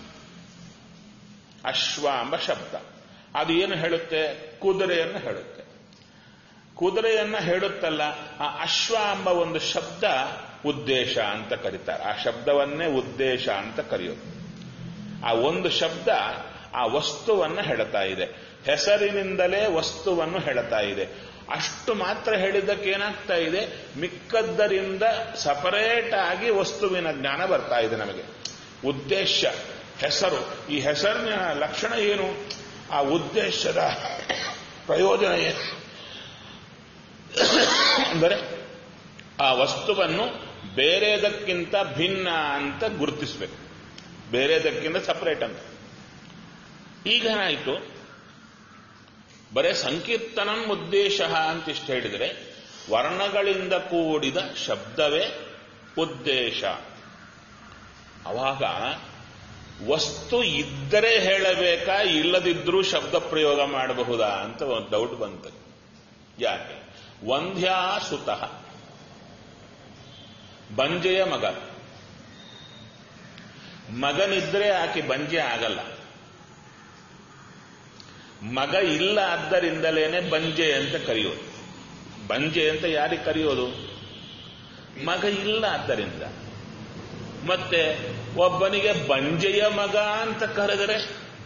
ಅಶ್ವ ಎಂಬ ಶಬ್ದ ಅದು ಏನು ಹೇಳುತ್ತೆ ಕುದುರೆಯನ್ನು ಹೇಳುತ್ತೆ ಕುದುರೆಯನ್ನ ಹೇಳುತ್ತಲ್ಲ ಆ ಅಶ್ವ ಎಂಬ ಒಂದು ಶಬ್ದ ಉದ್ದೇಶ ಅಂತ ಕರೀತಾರೆ ಆ ಶಬ್ದವನ್ನೇ ಉದ್ದೇಶ ಅಂತ ಕರೆಯೋದು ಆ ಒಂದು ಶಬ್ದ ಆ ವಸ್ತುವನ್ನು ಹೇಳುತ್ತಾ ಇದೆ ಹೆಸರಿನಿಂದಲೇ ವಸ್ತುವನ್ನು ಹೇಳುತ್ತಾ ಇದೆ ಅಷ್ಟು ಮಾತ್ರ ಹೇಳಿದ್ದಕ್ಕೆ ಏನಾಗ್ತಾ ಇದೆ ಮಿಕ್ಕದ್ದರಿಂದ ಸಪರೇಟ್ ಆಗಿ ವಸ್ತುವಿನ ಜ್ಞಾನ ಬರ್ತಾ ಇದೆ ನಮಗೆ ಉದ್ದೇಶ ಹೆಸರು ಈ ಹೆಸರಿನ ಲಕ್ಷಣ ಏನು ಆ ಉದ್ದೇಶದ ಪ್ರಯೋಜನ ಏನು ಅಂದರೆ ಆ ವಸ್ತುವನ್ನು ಬೇರೆದಕ್ಕಿಂತ ಭಿನ್ನ ಅಂತ ಗುರುತಿಸಬೇಕು ಬೇರೆದಕ್ಕಿಂತ ಸಪರೇಟ್ ಅಂತ ಈಗ ಏನಾಯಿತು ಬರೇ ಸಂಕೀರ್ತನಂ ಉದ್ದೇಶ ಅಂತ ಇಷ್ಟು ಹೇಳಿದರೆ ವರ್ಣಗಳಿಂದ ಕೂಡಿದ ಶಬ್ದವೇ ಉದ್ದೇಶ ಅವಾಗ ವಸ್ತು ಇದ್ದರೆ ಹೇಳಬೇಕಾ ಇಲ್ಲದಿದ್ರೂ ಶಬ್ದ ಪ್ರಯೋಗ ಮಾಡಬಹುದಾ ಅಂತ ಒಂದು ಡೌಟ್ ಬಂತು ಯಾಕೆ ವಂದ್ಯಾಸುತಃ ಬಂಜೆಯ ಮಗ ಮಗನಿದ್ರೆ ಆಕೆ ಬಂಜೆ ಆಗಲ್ಲ ಮಗ ಇಲ್ಲ ಆದ್ದರಿಂದಲೇನೆ ಬಂಜೆ ಅಂತ ಕರೆಯೋದು ಬಂಜೆ ಅಂತ ಯಾರಿಗೆ ಕರೆಯೋದು ಮಗ ಇಲ್ಲ ಆದ್ದರಿಂದ ಮತ್ತೆ ಒಬ್ಬನಿಗೆ ಬಂಜೆಯ ಮಗ ಅಂತ ಕರೆದರೆ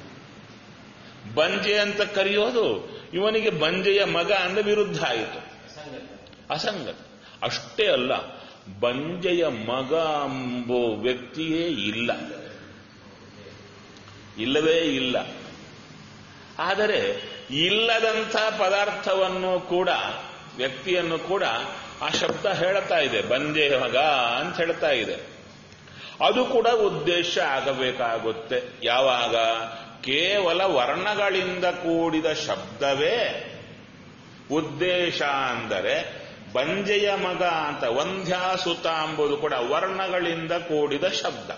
ಬಂಜೆ ಅಂತ ಕರೆಯೋದು ಇವನಿಗೆ ಬಂಜೆಯ ಮಗ ಅಂದ್ರೆ ವಿರುದ್ಧ ಆಯಿತು ಅಸಂಗತ ಅಷ್ಟೇ ಅಲ್ಲ ಬಂಜೆಯ ಮಗ ಎಂಬೋ ವ್ಯಕ್ತಿಯೇ ಇಲ್ಲ ಇಲ್ಲವೇ ಇಲ್ಲ ಆದರೆ ಇಲ್ಲದಂಥ ಪದಾರ್ಥವನ್ನು ಕೂಡ ವ್ಯಕ್ತಿಯನ್ನು ಕೂಡ ಆ ಶಬ್ದ ಹೇಳ್ತಾ ಇದೆ ಬಂಜೆಯ ಮಗ ಅಂತ ಹೇಳ್ತಾ ಇದೆ ಅದು ಕೂಡ ಉದ್ದೇಶ ಆಗಬೇಕಾಗುತ್ತೆ ಯಾವಾಗ ಕೇವಲ ವರ್ಣಗಳಿಂದ ಕೂಡಿದ ಶಬ್ದವೇ ಉದ್ದೇಶ ಅಂದರೆ ಬಂಜೆಯ ಮಗ ಅಂತ ವಂದ್ಯಾಸುತ ಎಂಬುದು ಕೂಡ ವರ್ಣಗಳಿಂದ ಕೂಡಿದ ಶಬ್ದ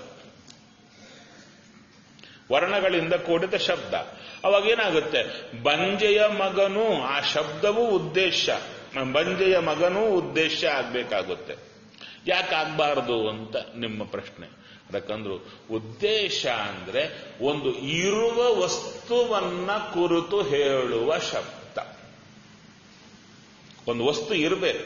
ವರ್ಣಗಳಿಂದ ಕೂಡಿದ ಶಬ್ದ ಅವಾಗ ಏನಾಗುತ್ತೆ ಬಂಜೆಯ ಮಗನೂ ಆ ಶಬ್ದವೂ ಉದ್ದೇಶ ಬಂಜೆಯ ಮಗನೂ ಉದ್ದೇಶ ಆಗ್ಬೇಕಾಗುತ್ತೆ ಯಾಕೆ ಆಗ್ಬಾರ್ದು ಅಂತ ನಿಮ್ಮ ಪ್ರಶ್ನೆ ಯಾಕಂದ್ರು ಉದ್ದೇಶ ಅಂದ್ರೆ ಒಂದು ಇರುವ ವಸ್ತುವನ್ನ ಕುರಿತು ಹೇಳುವ ಶಬ್ದ ಒಂದು ವಸ್ತು ಇರಬೇಕು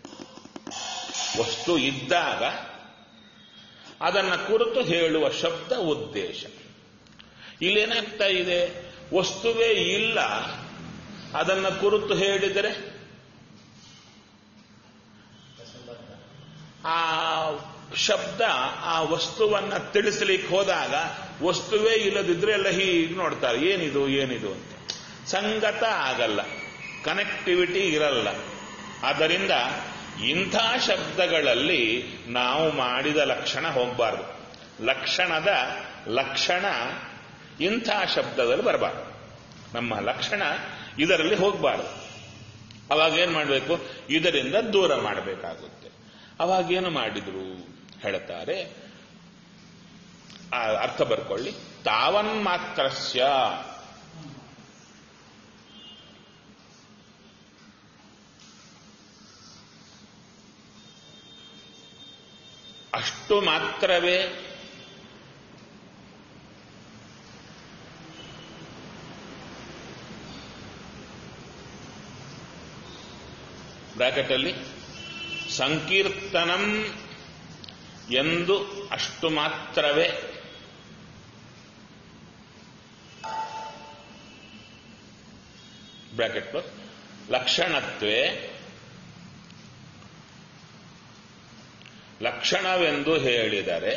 ವಸ್ತು ಇದ್ದಾಗ ಅದನ್ನ ಕುರಿತು ಹೇಳುವ ಶಬ್ದ ಉದ್ದೇಶ ಇಲ್ಲೇನಾಗ್ತಾ ಇದೆ ವಸ್ತುವೇ ಇಲ್ಲ ಅದನ್ನ ಕುರಿತು ಹೇಳಿದರೆ ಆ ಶಬ್ದ ಆ ವಸ್ತುವನ್ನ ತಿಳಿಸ್ಲಿಕ್ಕೆ ಹೋದಾಗ ವಸ್ತುವೇ ಇಲ್ಲದಿದ್ರೆ ಎಲ್ಲ ಹೀಗೆ ನೋಡ್ತಾರೆ ಏನಿದು ಏನಿದು ಅಂತ ಸಂಗತ ಆಗಲ್ಲ ಕನೆಕ್ಟಿವಿಟಿ ಇರಲ್ಲ ಆದ್ದರಿಂದ ಇಂಥ ಶಬ್ದಗಳಲ್ಲಿ ನಾವು ಮಾಡಿದ ಲಕ್ಷಣ ಹೋಗಬಾರ್ದು ಲಕ್ಷಣದ ಲಕ್ಷಣ ಇಂಥ ಶಬ್ದದಲ್ಲಿ ಬರಬಾರ್ದು ನಮ್ಮ ಲಕ್ಷಣ ಇದರಲ್ಲಿ ಹೋಗಬಾರ್ದು ಅವಾಗ ಏನ್ ಮಾಡಬೇಕು ಇದರಿಂದ ದೂರ ಮಾಡಬೇಕಾಗುತ್ತೆ ಅವಾಗೇನು ಮಾಡಿದ್ರು ಹೇಳ್ತಾರೆ ಆ ಅರ್ಥ ಬರ್ಕೊಳ್ಳಿ ತಾವನ್ಮಾತ್ರಸ್ಯ ಅಷ್ಟು ಮಾತ್ರವೇ ಬ್ರಾಕೆಟಲ್ಲಿ ಸಂಕೀರ್ತನಂ ಎಂದು ಅಷ್ಟು ಮಾತ್ರವೇ ಬ್ರಾಕೆಟ್ ಲಕ್ಷಣತ್ವೇ ಲಕ್ಷಣವೆಂದು ಹೇಳಿದರೆ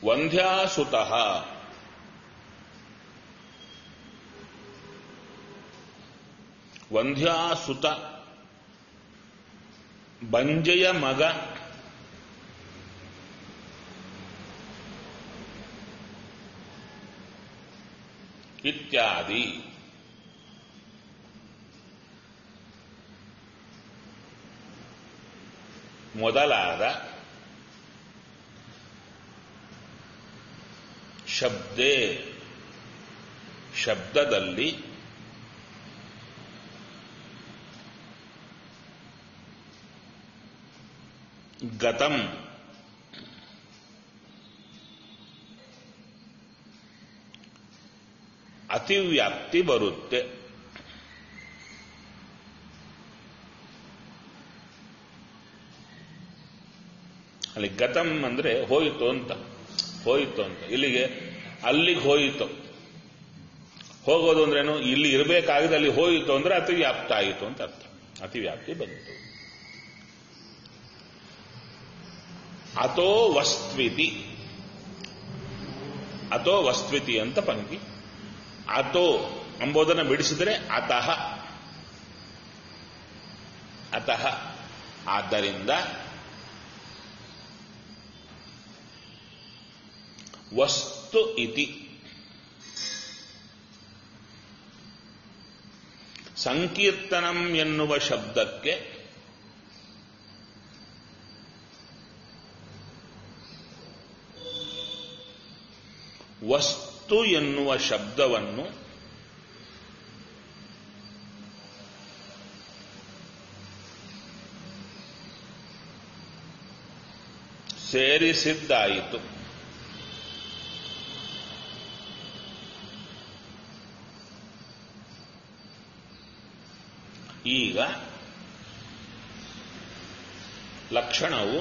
ವಂದ್ಯಾಸುತಃ ವಂದ್ಯಾಸುತ ಬಂಜೆಯ ಮಗ ಇತ್ಯಾದಿ ಮೊದಲಾದ ಶಬ್ದೇ ಶಬ್ದದಲ್ಲಿ ಗತಂ ಅತಿವ್ಯಾಪ್ತಿ ಬರುತ್ತೆ ಅಲ್ಲಿ ಗತಂ ಅಂದ್ರೆ ಹೋಯಿತು ಅಂತ ಹೋಯಿತು ಅಂತ ಇಲ್ಲಿಗೆ ಅಲ್ಲಿಗೆ ಹೋಯಿತು ಹೋಗೋದು ಅಂದ್ರೇನು ಇಲ್ಲಿ ಇರಬೇಕಾಗಿದೆ ಅಲ್ಲಿ ಹೋಯಿತು ಅಂದ್ರೆ ಅತಿವ್ಯಾಪ್ತ ಆಯಿತು ಅಂತ ಅರ್ಥ ಅತಿವ್ಯಾಪ್ತಿ ಬಂತು ಅಥೋ ವಸ್ತ್ವಿತಿ ಅಥೋ ವಸ್ತ್ವಿತಿ ಅಂತ ಪಂಕ್ತಿ ಅಥೋ ಎಂಬುದನ್ನು ಬಿಡಿಸಿದರೆ ಅತಃ ಅತಃ ಆದ್ದರಿಂದ ವಸ್ತು ಇತಿ ಸಂಕೀರ್ತನಂ ಎನ್ನುವ ಶಬ್ದಕ್ಕೆ ವಸ್ತು ಎನ್ನುವ ಶಬ್ದವನ್ನು ಸೇರಿಸಿದ್ದಾಯಿತು ಈಗ ಲಕ್ಷಣವು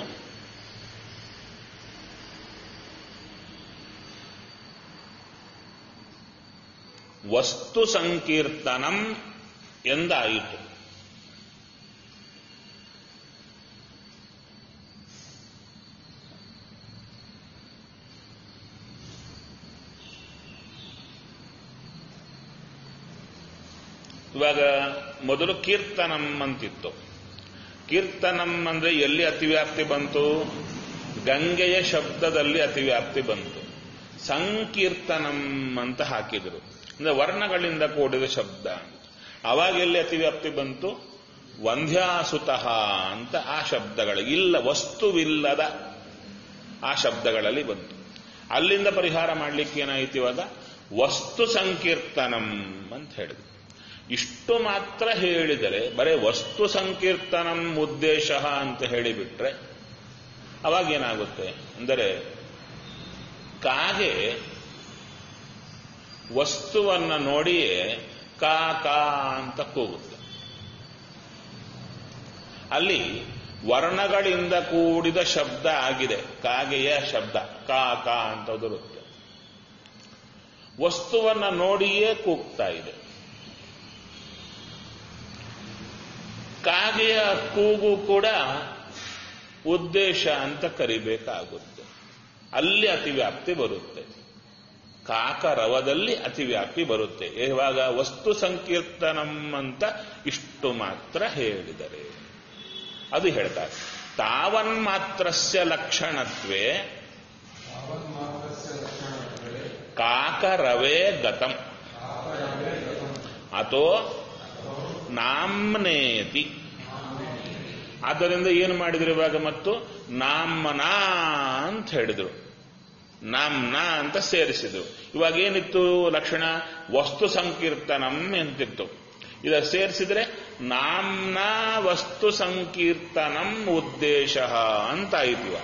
ವಸ್ತು ಸಂಕೀರ್ತನಂ ಎಂದಾಯಿತು ಇವಾಗ ಮೊದಲು ಕೀರ್ತನಂ ಅಂತಿತ್ತು ಕೀರ್ತನಂ ಅಂದ್ರೆ ಎಲ್ಲಿ ಅತಿವ್ಯಾಪ್ತಿ ಬಂತು ಗಂಗೆಯ ಶಬ್ದದಲ್ಲಿ ಅತಿವ್ಯಾಪ್ತಿ ಬಂತು ಸಂಕೀರ್ತನಂ ಅಂತ ಹಾಕಿದರು ಅಂದ್ರೆ ವರ್ಣಗಳಿಂದ ಕೂಡಿದ ಶಬ್ದ ಅವಾಗ ಎಲ್ಲಿ ಅತಿವ್ಯಾಪ್ತಿ ಬಂತು ವಂದ್ಯಾಸುತಃ ಅಂತ ಆ ಶಬ್ದಗಳಿಗೆ ಇಲ್ಲ ವಸ್ತುವಿಲ್ಲದ ಆ ಶಬ್ದಗಳಲ್ಲಿ ಬಂತು ಅಲ್ಲಿಂದ ಪರಿಹಾರ ಮಾಡಲಿಕ್ಕೆ ಏನಾಯಿತು ಇವಾಗ ವಸ್ತು ಸಂಕೀರ್ತನಂ ಅಂತ ಹೇಳಿದ್ರು ಇಷ್ಟು ಮಾತ್ರ ಹೇಳಿದರೆ ಬರೇ ವಸ್ತು ಸಂಕೀರ್ತನಂ ಉದ್ದೇಶ ಅಂತ ಹೇಳಿಬಿಟ್ರೆ ಅವಾಗ ಏನಾಗುತ್ತೆ ಅಂದರೆ ಕಾಗೆ ವಸ್ತುವನ್ನ ನೋಡಿಯೇ ಕಾ ಕಾ ಅಂತ ಕೂಗುತ್ತೆ ಅಲ್ಲಿ ವರ್ಣಗಳಿಂದ ಕೂಡಿದ ಶಬ್ದ ಆಗಿದೆ ಕಾಗೆಯ ಶಬ್ದ ಕಾ ಕಾ ಅಂತ ಬರುತ್ತೆ ವಸ್ತುವನ್ನ ನೋಡಿಯೇ ಕೂಗ್ತಾ ಇದೆ ಕಾಗೆಯ ಕೂಗು ಕೂಡ ಉದ್ದೇಶ ಅಂತ ಕರಿಬೇಕಾಗುತ್ತೆ ಅಲ್ಲಿ ಅತಿವ್ಯಾಪ್ತಿ ಬರುತ್ತೆ ಕಾಕರವದಲ್ಲಿ ಅತಿವ್ಯಾಪ್ತಿ ಬರುತ್ತೆ ಇವಾಗ ವಸ್ತು ಸಂಕೀರ್ತನಂ ಅಂತ ಇಷ್ಟು ಮಾತ್ರ ಹೇಳಿದರೆ ಅದು ಹೇಳ್ತಾರೆ ತಾವನ್ಮಾತ್ರಸ್ಯ ಲಕ್ಷಣತ್ವೇ ಕಾಕರವೇ ಗತಂ ಅಥೋ ನಾಮ್ನೇತಿ ಆದ್ದರಿಂದ ಏನು ಮಾಡಿದ್ರು ಇವಾಗ ಮತ್ತು ನಾಮನ ಅಂತ ಹೇಳಿದ್ರು ನಾಮ್ನ ಅಂತ ಸೇರಿಸಿದ್ರು ಇವಾಗ ಏನಿತ್ತು ಲಕ್ಷಣ ವಸ್ತು ಸಂಕೀರ್ತನಂ ಎಂತಿತ್ತು ಇದ ಸೇರಿಸಿದ್ರೆ ನಾಮ್ನ ವಸ್ತು ಸಂಕೀರ್ತನಂ ಉದ್ದೇಶ ಅಂತ ಆಯ್ತು ಇವಾಗ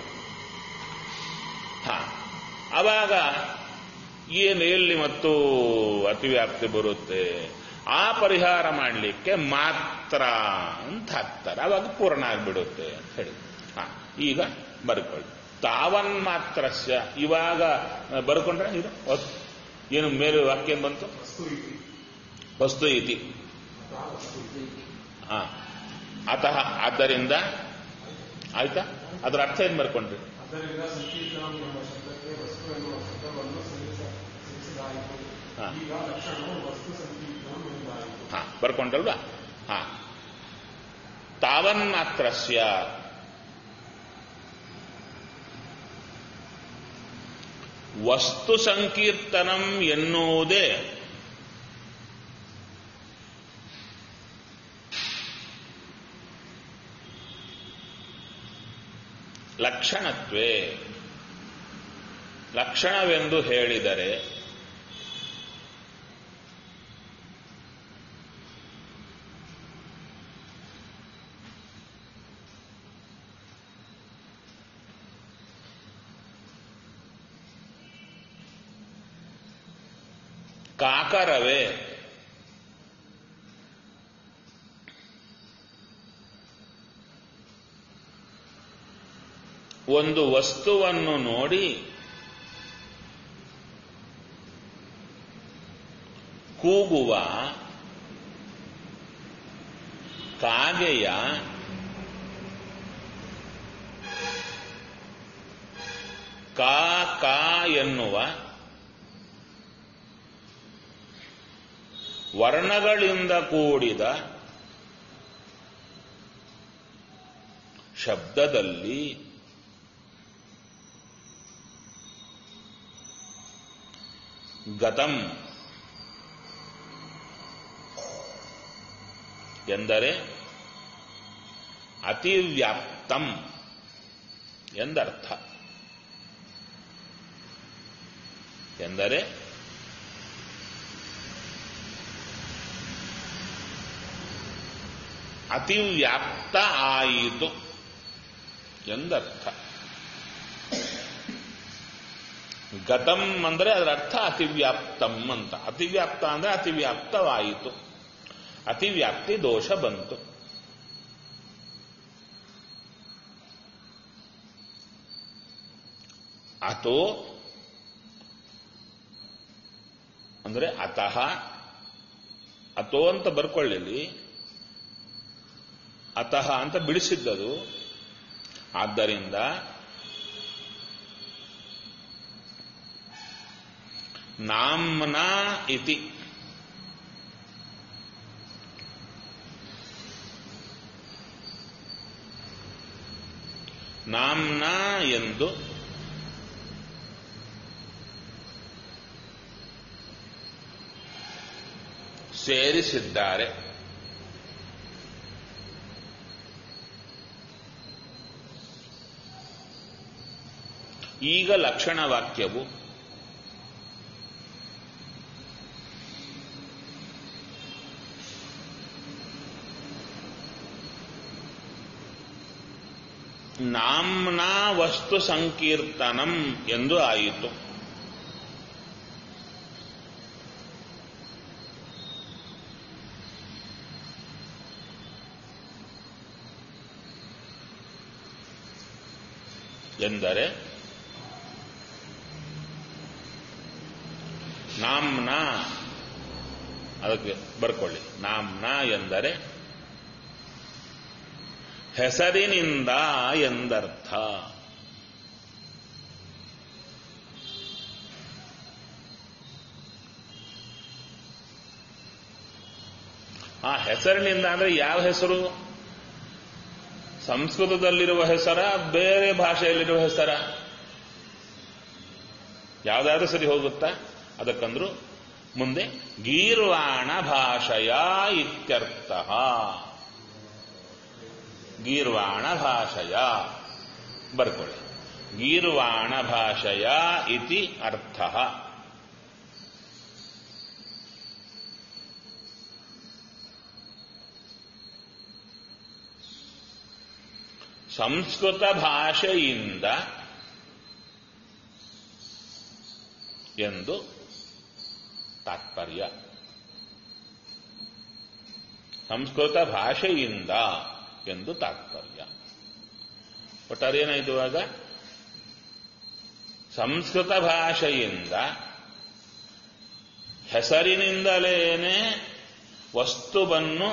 ಹ ಅವಾಗ ಏನು ಎಲ್ಲಿ ಮತ್ತು ಅತಿವ್ಯಾಪ್ತಿ ಬರುತ್ತೆ ಆ ಪರಿಹಾರ ಮಾಡಲಿಕ್ಕೆ ಮಾತ್ರ ಅಂತ ಹಾಕ್ತಾರೆ ಅವಾಗ ಪೂರ್ಣ ಆಗಿಬಿಡುತ್ತೆ ಅಂತ ಹೇಳಿ ಹ ಈಗ ಬರ್ಕೊಳ್ಳಿ ತಾವನ್ಮಾತ್ರಸ್ಯ ಇವಾಗ ಬರ್ಕೊಂಡ್ರೆ ಇದು ಒತ್- ಏನು ಮೇಲೆ ವಾಕ್ಯ ಏನ್ ಬಂತು ವಸ್ತು ಇತಿ ಹ ಅತಃ ಆದ್ದರಿಂದ ಆಯ್ತಾ ಅದರ ಅರ್ಥ ಏನ್ ಬರ್ಕೊಂಡ್ರಿ ಆದ್ದರಿಂದ ಸಂಕೀರ್ತನ ಎಂಬ ಶಬ್ದಕ್ಕೆ ವಸ್ತು ಎನ್ನುವ ಶಬ್ದವನ್ನು ಸೇರಿಸ ಸೇರಿಸಲಾಯಿತು ಹಾ. ಈಗ ಲಕ್ಷಣವು ವಸ್ತು ಸಂಕೀರ್ತನ ಎಂದಾಯಿತು ಹಾ ಬರ್ಕೊಂಡಲ್ವಾ ಹಾ ತಾವನ್ಮಾತ್ರಸ್ಯ ವಸ್ತು ಸಂಕೀರ್ತನಂ ಎನ್ನುವುದೇ ಲಕ್ಷಣತ್ವೇ ಲಕ್ಷಣವೆಂದು ಹೇಳಿದರೆ ಕಾಕರವೇ ಒಂದು ವಸ್ತುವನ್ನು ನೋಡಿ ಕೂಗುವ ಕಾಗೆಯ ಕಾ ಕಾ ಎನ್ನುವ ವರ್ಣಗಳಿಂದ ಕೂಡಿದ ಶಬ್ದದಲ್ಲಿ ಗತಂ ಎಂದರೆ ಅತಿವ್ಯಾಪ್ತಂ ಎಂದರ್ಥ ಎಂದರೆ ಅತಿವ್ಯಾಪ್ತ ಆಯಿತು ಎಂದರ್ಥ ಗತಂ ಅಂದ್ರೆ ಅದರ ಅರ್ಥ ಅತಿವ್ಯಾಪ್ತಂ ಅಂತ ಅತಿವ್ಯಾಪ್ತ ಅಂದ್ರೆ ಅತಿವ್ಯಾಪ್ತವಾಯಿತು ಅತಿವ್ಯಾಪ್ತಿ ದೋಷ ಬಂತು ಅಥೋ ಅಂದ್ರೆ ಅತಃ ಅಥೋ ಅಂತ ಬರ್ಕೊಳ್ಳಿ ಅತಃ ಅಂತ ಬಿಡಿಸಿದ್ದದು ಆದ್ದರಿಂದ ನಾಮ್ನ ಇತಿ ನಾಮ್ನ ಎಂದು ಸೇರಿಸಿದ್ದಾರೆ ಈಗ ಲಕ್ಷಣ ವಾಕ್ಯವು ನಾಮ್ನಾ ವಸ್ತು ಸಂಕೀರ್ತನಂ ಎಂದು ಆಯಿತು ಎಂದರೆ ನಾಮ್ನ ಅದಕ್ಕೆ ಬರ್ಕೊಳ್ಳಿ ನಾಮ್ನ ಎಂದರೆ ಹೆಸರಿನಿಂದ ಎಂದರ್ಥ ಆ ಹೆಸರಿನಿಂದ ಅಂದ್ರೆ ಯಾವ ಹೆಸರು ಸಂಸ್ಕೃತದಲ್ಲಿರುವ ಹೆಸರ ಬೇರೆ ಭಾಷೆಯಲ್ಲಿರುವ ಹೆಸರ ಯಾವ್ದಾದ್ರೂ ಸರಿ ಹೋಗುತ್ತಾ ಅದಕ್ಕಂದ್ರು ಮುಂದೆ ಗೀರ್ವಾಣ ಭಾಷೆಯ ಇತ್ಯರ್ಥ ಗೀರ್ವಾಣ ಭಾಷೆಯ ಬರ್ಕೊಳ್ಳಿ ಗೀರ್ವಾಣ ಭಾಷೆಯ ಇತಿ ಅರ್ಥ ಸಂಸ್ಕೃತ ಭಾಷೆಯಿಂದ ಎಂದು ತಾತ್ಪರ್ಯ ಸಂಸ್ಕೃತ ಭಾಷೆಯಿಂದ ಎಂದು ತಾತ್ಪರ್ಯ ಒಟ್ಟಾರೆ ಏನಾಯ್ತು ಇವಾಗ ಸಂಸ್ಕೃತ ಭಾಷೆಯಿಂದ ಹೆಸರಿನಿಂದಲೇನೆ ವಸ್ತುವನ್ನು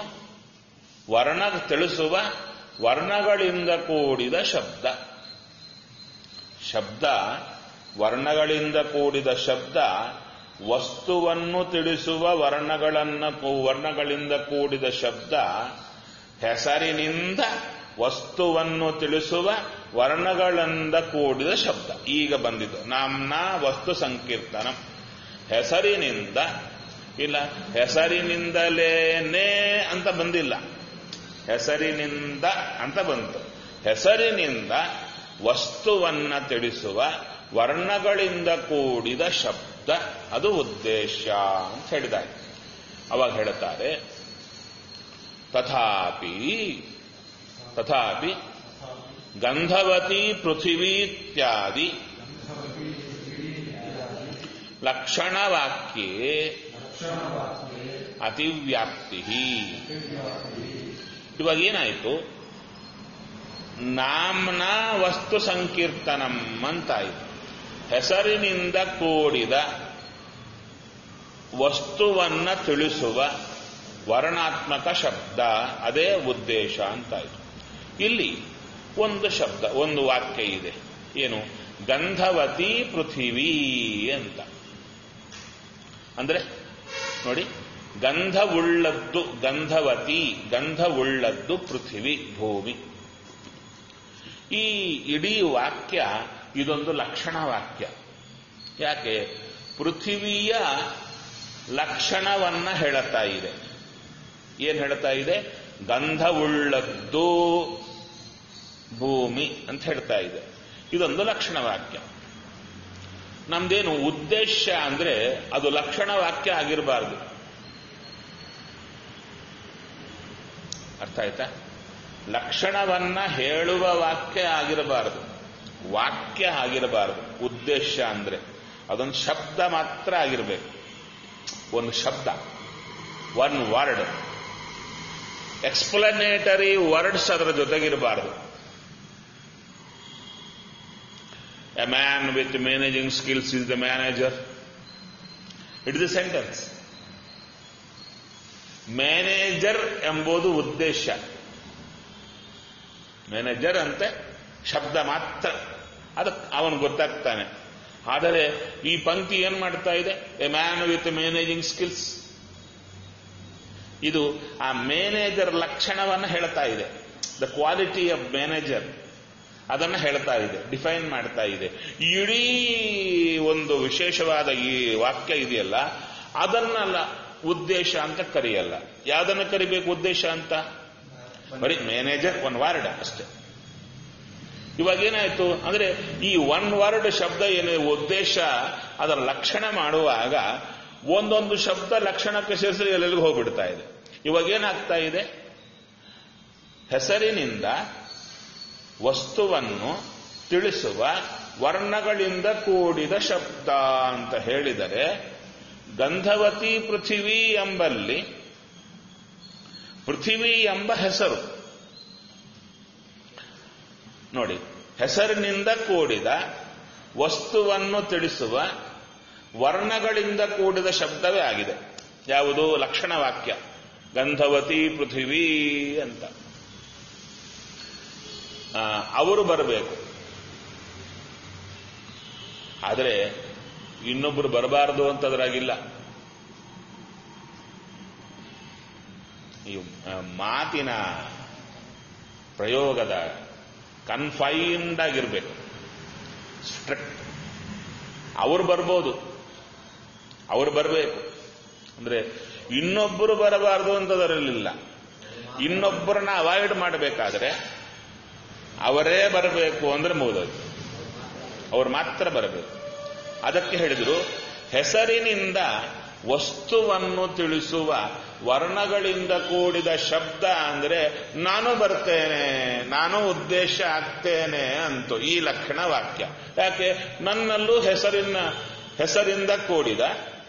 ವರ್ಣ ತಿಳಿಸುವ ವರ್ಣಗಳಿಂದ ಕೂಡಿದ ಶಬ್ದ ಶಬ್ದ ವರ್ಣಗಳಿಂದ ಕೂಡಿದ ಶಬ್ದ ವಸ್ತುವನ್ನು ತಿಳಿಸುವ ವರ್ಣಗಳನ್ನ ಕೂ- ವರ್ಣಗಳಿಂದ ಕೂಡಿದ ಶಬ್ದ ಹೆಸರಿನಿಂದ ವಸ್ತುವನ್ನು ತಿಳಿಸುವ ವರ್ಣಗಳಿಂದ ಕೂಡಿದ ಶಬ್ದ ಈಗ ಬಂದಿತು ನಾಮ್ನ ವಸ್ತು ಸಂಕೀರ್ತನ ಹೆಸರಿನಿಂದ ಇಲ್ಲ ಹೆಸರಿನಿಂದಲೇನೇ ಅಂತ ಬಂದಿಲ್ಲ ಹೆಸರಿನಿಂದ ಅಂತ ಬಂತು ಹೆಸರಿನಿಂದ ವಸ್ತುವನ್ನ ತಿಳಿಸುವ ವರ್ಣಗಳಿಂದ ಕೂಡಿದ ಶಬ್ದ ಅದು ಉದ್ದೇಶ ಅಂತ ಹೇಳಿದ್ದಾರೆ ಅವಾಗ ಹೇಳುತ್ತಾರೆ ತಥಾಪಿ ತಥಾಪಿ ಗಂಧವತಿ ಪೃಥಿವೀ ಇತ್ಯಾದಿ ಲಕ್ಷಣವಾಕ್ಯೆ ಅತಿವ್ಯಾಪ್ತಿ ಇವಾಗ ಏನಾಯಿತು ನಾಮ್ನ ವಸ್ತು ಸಂಕೀರ್ತನಂ ಅಂತಾಯಿತು ಹೆಸರಿನಿಂದ ಕೂಡಿದ ವಸ್ತುವನ್ನ ತಿಳಿಸುವ ವರ್ಣಾತ್ಮಕ ಶಬ್ದ ಅದೇ ಉದ್ದೇಶ ಅಂತಾಯಿತು ಇಲ್ಲಿ ಒಂದು ಶಬ್ದ ಒಂದು ವಾಕ್ಯ ಇದೆ ಏನು ಗಂಧವತಿ ಪೃಥಿವೀ ಅಂತ ಅಂದ್ರೆ ನೋಡಿ ಗಂಧವುಳ್ಳದ್ದು ಗಂಧವತಿ ಗಂಧವುಳ್ಳದ್ದು ಪೃಥಿವಿ ಭೂಮಿ ಈ ಇಡೀ ವಾಕ್ಯ ಇದೊಂದು ಲಕ್ಷಣ ವಾಕ್ಯ ಯಾಕೆ ಪೃಥಿವಿಯ ಲಕ್ಷಣವನ್ನ ಹೇಳುತ್ತಾ ಇದೆ ಏನ್ ಹೇಳ್ತಾ ಇದೆ ಗಂಧವುಳ್ಳದ್ದು ಭೂಮಿ ಅಂತ ಹೇಳ್ತಾ ಇದೆ ಇದೊಂದು ಲಕ್ಷಣ ವಾಕ್ಯ ನಮ್ದೇನು ಉದ್ದೇಶ ಅಂದ್ರೆ ಅದು ಲಕ್ಷಣ ವಾಕ್ಯ ಆಗಿರಬಾರ್ದು ಅರ್ಥ ಆಯ್ತಾ ಲಕ್ಷಣವನ್ನ ಹೇಳುವ ವಾಕ್ಯ ಆಗಿರಬಾರದು ವಾಕ್ಯ ಆಗಿರಬಾರದು ಉದ್ದೇಶ ಅಂದ್ರೆ ಅದೊಂದು ಶಬ್ದ ಮಾತ್ರ ಆಗಿರಬೇಕು ಒಂದು ಶಬ್ದ ಒನ್ ವರ್ಡ್ ಎಕ್ಸ್ಪ್ಲನೇಟರಿ ವರ್ಡ್ಸ್ ಅದರ ಜೊತೆಗಿರಬಾರದು a man with managing skills is the manager it is sentence manager ಎಂಬುದು ಉದ್ದೇಶ ಮ್ಯಾನೇಜರ್ ಅಂತೆ ಶಬ್ದ ಮಾತ್ರ ಅದಕ್ಕೆ ಅವನು ಗೊತ್ತಾಗ್ತಾನೆ ಆದರೆ ಈ ಪಂಕ್ತಿ ಏನ್ ಮಾಡ್ತಾ ಇದೆ a man with managing skills ಇದು ಆ ಮ್ಯಾನೇಜರ್ ಲಕ್ಷಣವನ್ನು ಹೇಳ್ತಾ ಇದೆ ದ ಕ್ವಾಲಿಟಿ ಆಫ್ ಮ್ಯಾನೇಜರ್ ಅದನ್ನು ಹೇಳ್ತಾ ಇದೆ ಡಿಫೈನ್ ಮಾಡ್ತಾ ಇದೆ ಇಡೀ ಒಂದು ವಿಶೇಷವಾದ ಈ ವಾಕ್ಯ ಇದೆಯಲ್ಲ ಅದನ್ನಲ್ಲ ಉದ್ದೇಶ ಅಂತ ಕರೆಯಲ್ಲ ಯಾವ್ದನ್ನ ಕರಿಬೇಕು ಉದ್ದೇಶ ಅಂತ ಬರೀ ಮ್ಯಾನೇಜರ್ ಒನ್ ವಾರ್ಡ್ ಅಷ್ಟೇ ಇವಾಗ ಏನಾಯ್ತು ಅಂದ್ರೆ ಈ ಒನ್ ವರ್ಡ್ ಶಬ್ದ ಏನು ಉದ್ದೇಶ ಅದರ ಲಕ್ಷಣ ಮಾಡುವಾಗ ಒಂದೊಂದು ಶಬ್ದ ಲಕ್ಷಣಕ್ಕೆ ಸೇರಿಸಿ ಎಲ್ಲೆಲ್ಲಿಗೂ ಹೋಗ್ಬಿಡ್ತಾ ಇದೆ ಇವಾಗ ಏನಾಗ್ತಾ ಇದೆ ಹೆಸರಿನಿಂದ ವಸ್ತುವನ್ನು ತಿಳಿಸುವ ವರ್ಣಗಳಿಂದ ಕೂಡಿದ ಶಬ್ದ ಅಂತ ಹೇಳಿದರೆ ಗಂಧವತಿ ಪೃಥಿವಿ ಎಂಬಲ್ಲಿ ಪೃಥಿವಿ ಎಂಬ ಹೆಸರು ನೋಡಿ ಹೆಸರಿನಿಂದ ಕೂಡಿದ ವಸ್ತುವನ್ನು ತಿಳಿಸುವ ವರ್ಣಗಳಿಂದ ಕೂಡಿದ ಶಬ್ದವೇ ಆಗಿದೆ ಯಾವುದು ಲಕ್ಷಣ ವಾಕ್ಯ ಗಂಧವತಿ ಪೃಥಿವಿ ಅಂತ ಆ, ಅವರು ಬರಬೇಕು ಆದರೆ ಇನ್ನೊಬ್ಬರು ಬರಬಾರದು ಅಂತದ್ರಾಗಿಲ್ಲ ಈ ಆ, ಮಾತಿನ ಪ್ರಯೋಗದ ಕನ್ಫೈನ್ಡ್ ಆಗಿರ್ಬೇಕು ಸ್ಟ್ರಿಕ್ಟ್ ಅವ್ರು ಬರ್ಬೋದು ಅವ್ರು ಬರಬೇಕು ಅಂದ್ರೆ ಇನ್ನೊಬ್ಬರು ಬರಬಾರದು ಅಂತದರಲ್ಲಿಲ್ಲ ಇನ್ನೊಬ್ಬರನ್ನ ಅವಾಯ್ಡ್ ಮಾಡಬೇಕಾದ್ರೆ ಅವರೇ ಬರಬೇಕು ಅಂದ್ರೆ ಮುಗಿದೋಯ್ತು ಅವ್ರು ಮಾತ್ರ ಬರಬೇಕು ಅದಕ್ಕೆ ಹೇಳಿದ್ರು ಹೆಸರಿನಿಂದ ವಸ್ತುವನ್ನು ತಿಳಿಸುವ ವರ್ಣಗಳಿಂದ ಕೂಡಿದ ಶಬ್ದ ಅಂದ್ರೆ ನಾನು ಬರ್ತೇನೆ ನಾನು ಉದ್ದೇಶ ಆಗ್ತೇನೆ ಅಂತು ಈ ಲಕ್ಷಣ ವಾಕ್ಯ ಯಾಕೆ ನನ್ನಲ್ಲೂ ಹೆಸರಿನ ಹೆಸರಿಂದ ಕೂಡಿದ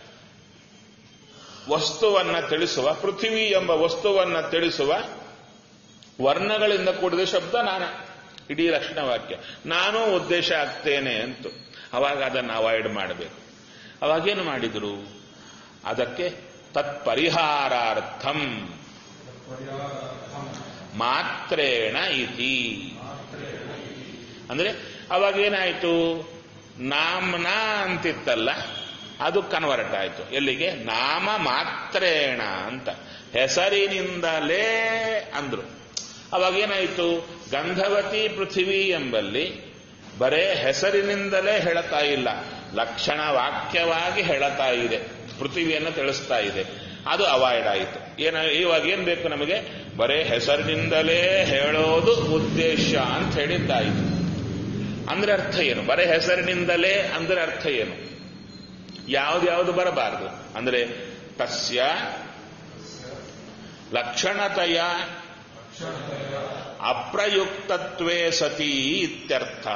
ವಸ್ತುವನ್ನ ತಿಳಿಸುವ ಪೃಥ್ವಿ ಎಂಬ ವಸ್ತುವನ್ನ ತಿಳಿಸುವ ವರ್ಣಗಳಿಂದ ಕೂಡಿದ ಶಬ್ದ ನಾನೇ ಇಡೀ ಲಕ್ಷಣ ವಾಕ್ಯ ನಾನು ಉದ್ದೇಶ ಆಗ್ತೇನೆ ಅಂತು ಅವಾಗ ಅದನ್ನು ಅವಾಯ್ಡ್ ಮಾಡಬೇಕು ಅವಾಗೇನು ಮಾಡಿದ್ರು ಅದಕ್ಕೆ ತತ್ಪರಿಹಾರಾರ್ಥಂ ಮಾತ್ರೇಣ ಇತಿ ಅಂದ್ರೆ ಅವಾಗ ಏನಾಯ್ತು ನಾಮನ ಅಂತಿತ್ತಲ್ಲ ಅದು ಕನ್ವರ್ಟ್ ಆಯ್ತು ಎಲ್ಲಿಗೆ ನಾಮ ಮಾತ್ರೇಣ ಅಂತ ಹೆಸರಿನಿಂದಲೇ ಅಂದ್ರು ಅವಾಗ ಏನಾಯ್ತು ಗಂಧವತಿ ಪೃಥಿವಿ ಎಂಬಲ್ಲಿ ಬರೇ ಹೆಸರಿನಿಂದಲೇ ಹೇಳತಾ ಇಲ್ಲ ಲಕ್ಷಣ ವಾಕ್ಯವಾಗಿ ಹೇಳತಾ ಇದೆ ಪೃಥಿವಿಯನ್ನು ತಿಳಿಸ್ತಾ ಇದೆ ಅದು ಅವಾಯ್ಡ್ ಆಯಿತು ಏನ ಇವಾಗ ಏನ್ ಬೇಕು ನಮಗೆ ಬರೇ ಹೆಸರಿನಿಂದಲೇ ಹೇಳೋದು ಉದ್ದೇಶ ಅಂತ ಹೇಳಿದ್ದಾಯಿತು ಅಂದ್ರೆ ಅರ್ಥ ಏನು ಬರೇ ಹೆಸರಿನಿಂದಲೇ ಅಂದ್ರೆ ಅರ್ಥ ಏನು ಯಾವ್ದ್ಯಾವ್ದು ಬರಬಾರದು ಅಂದ್ರೆ ತಸ್ಯ ಲಕ್ಷಣತೆಯ ಅಪ್ರಯುಕ್ತತ್ವೇ ಸತಿ ಇತ್ಯರ್ಥ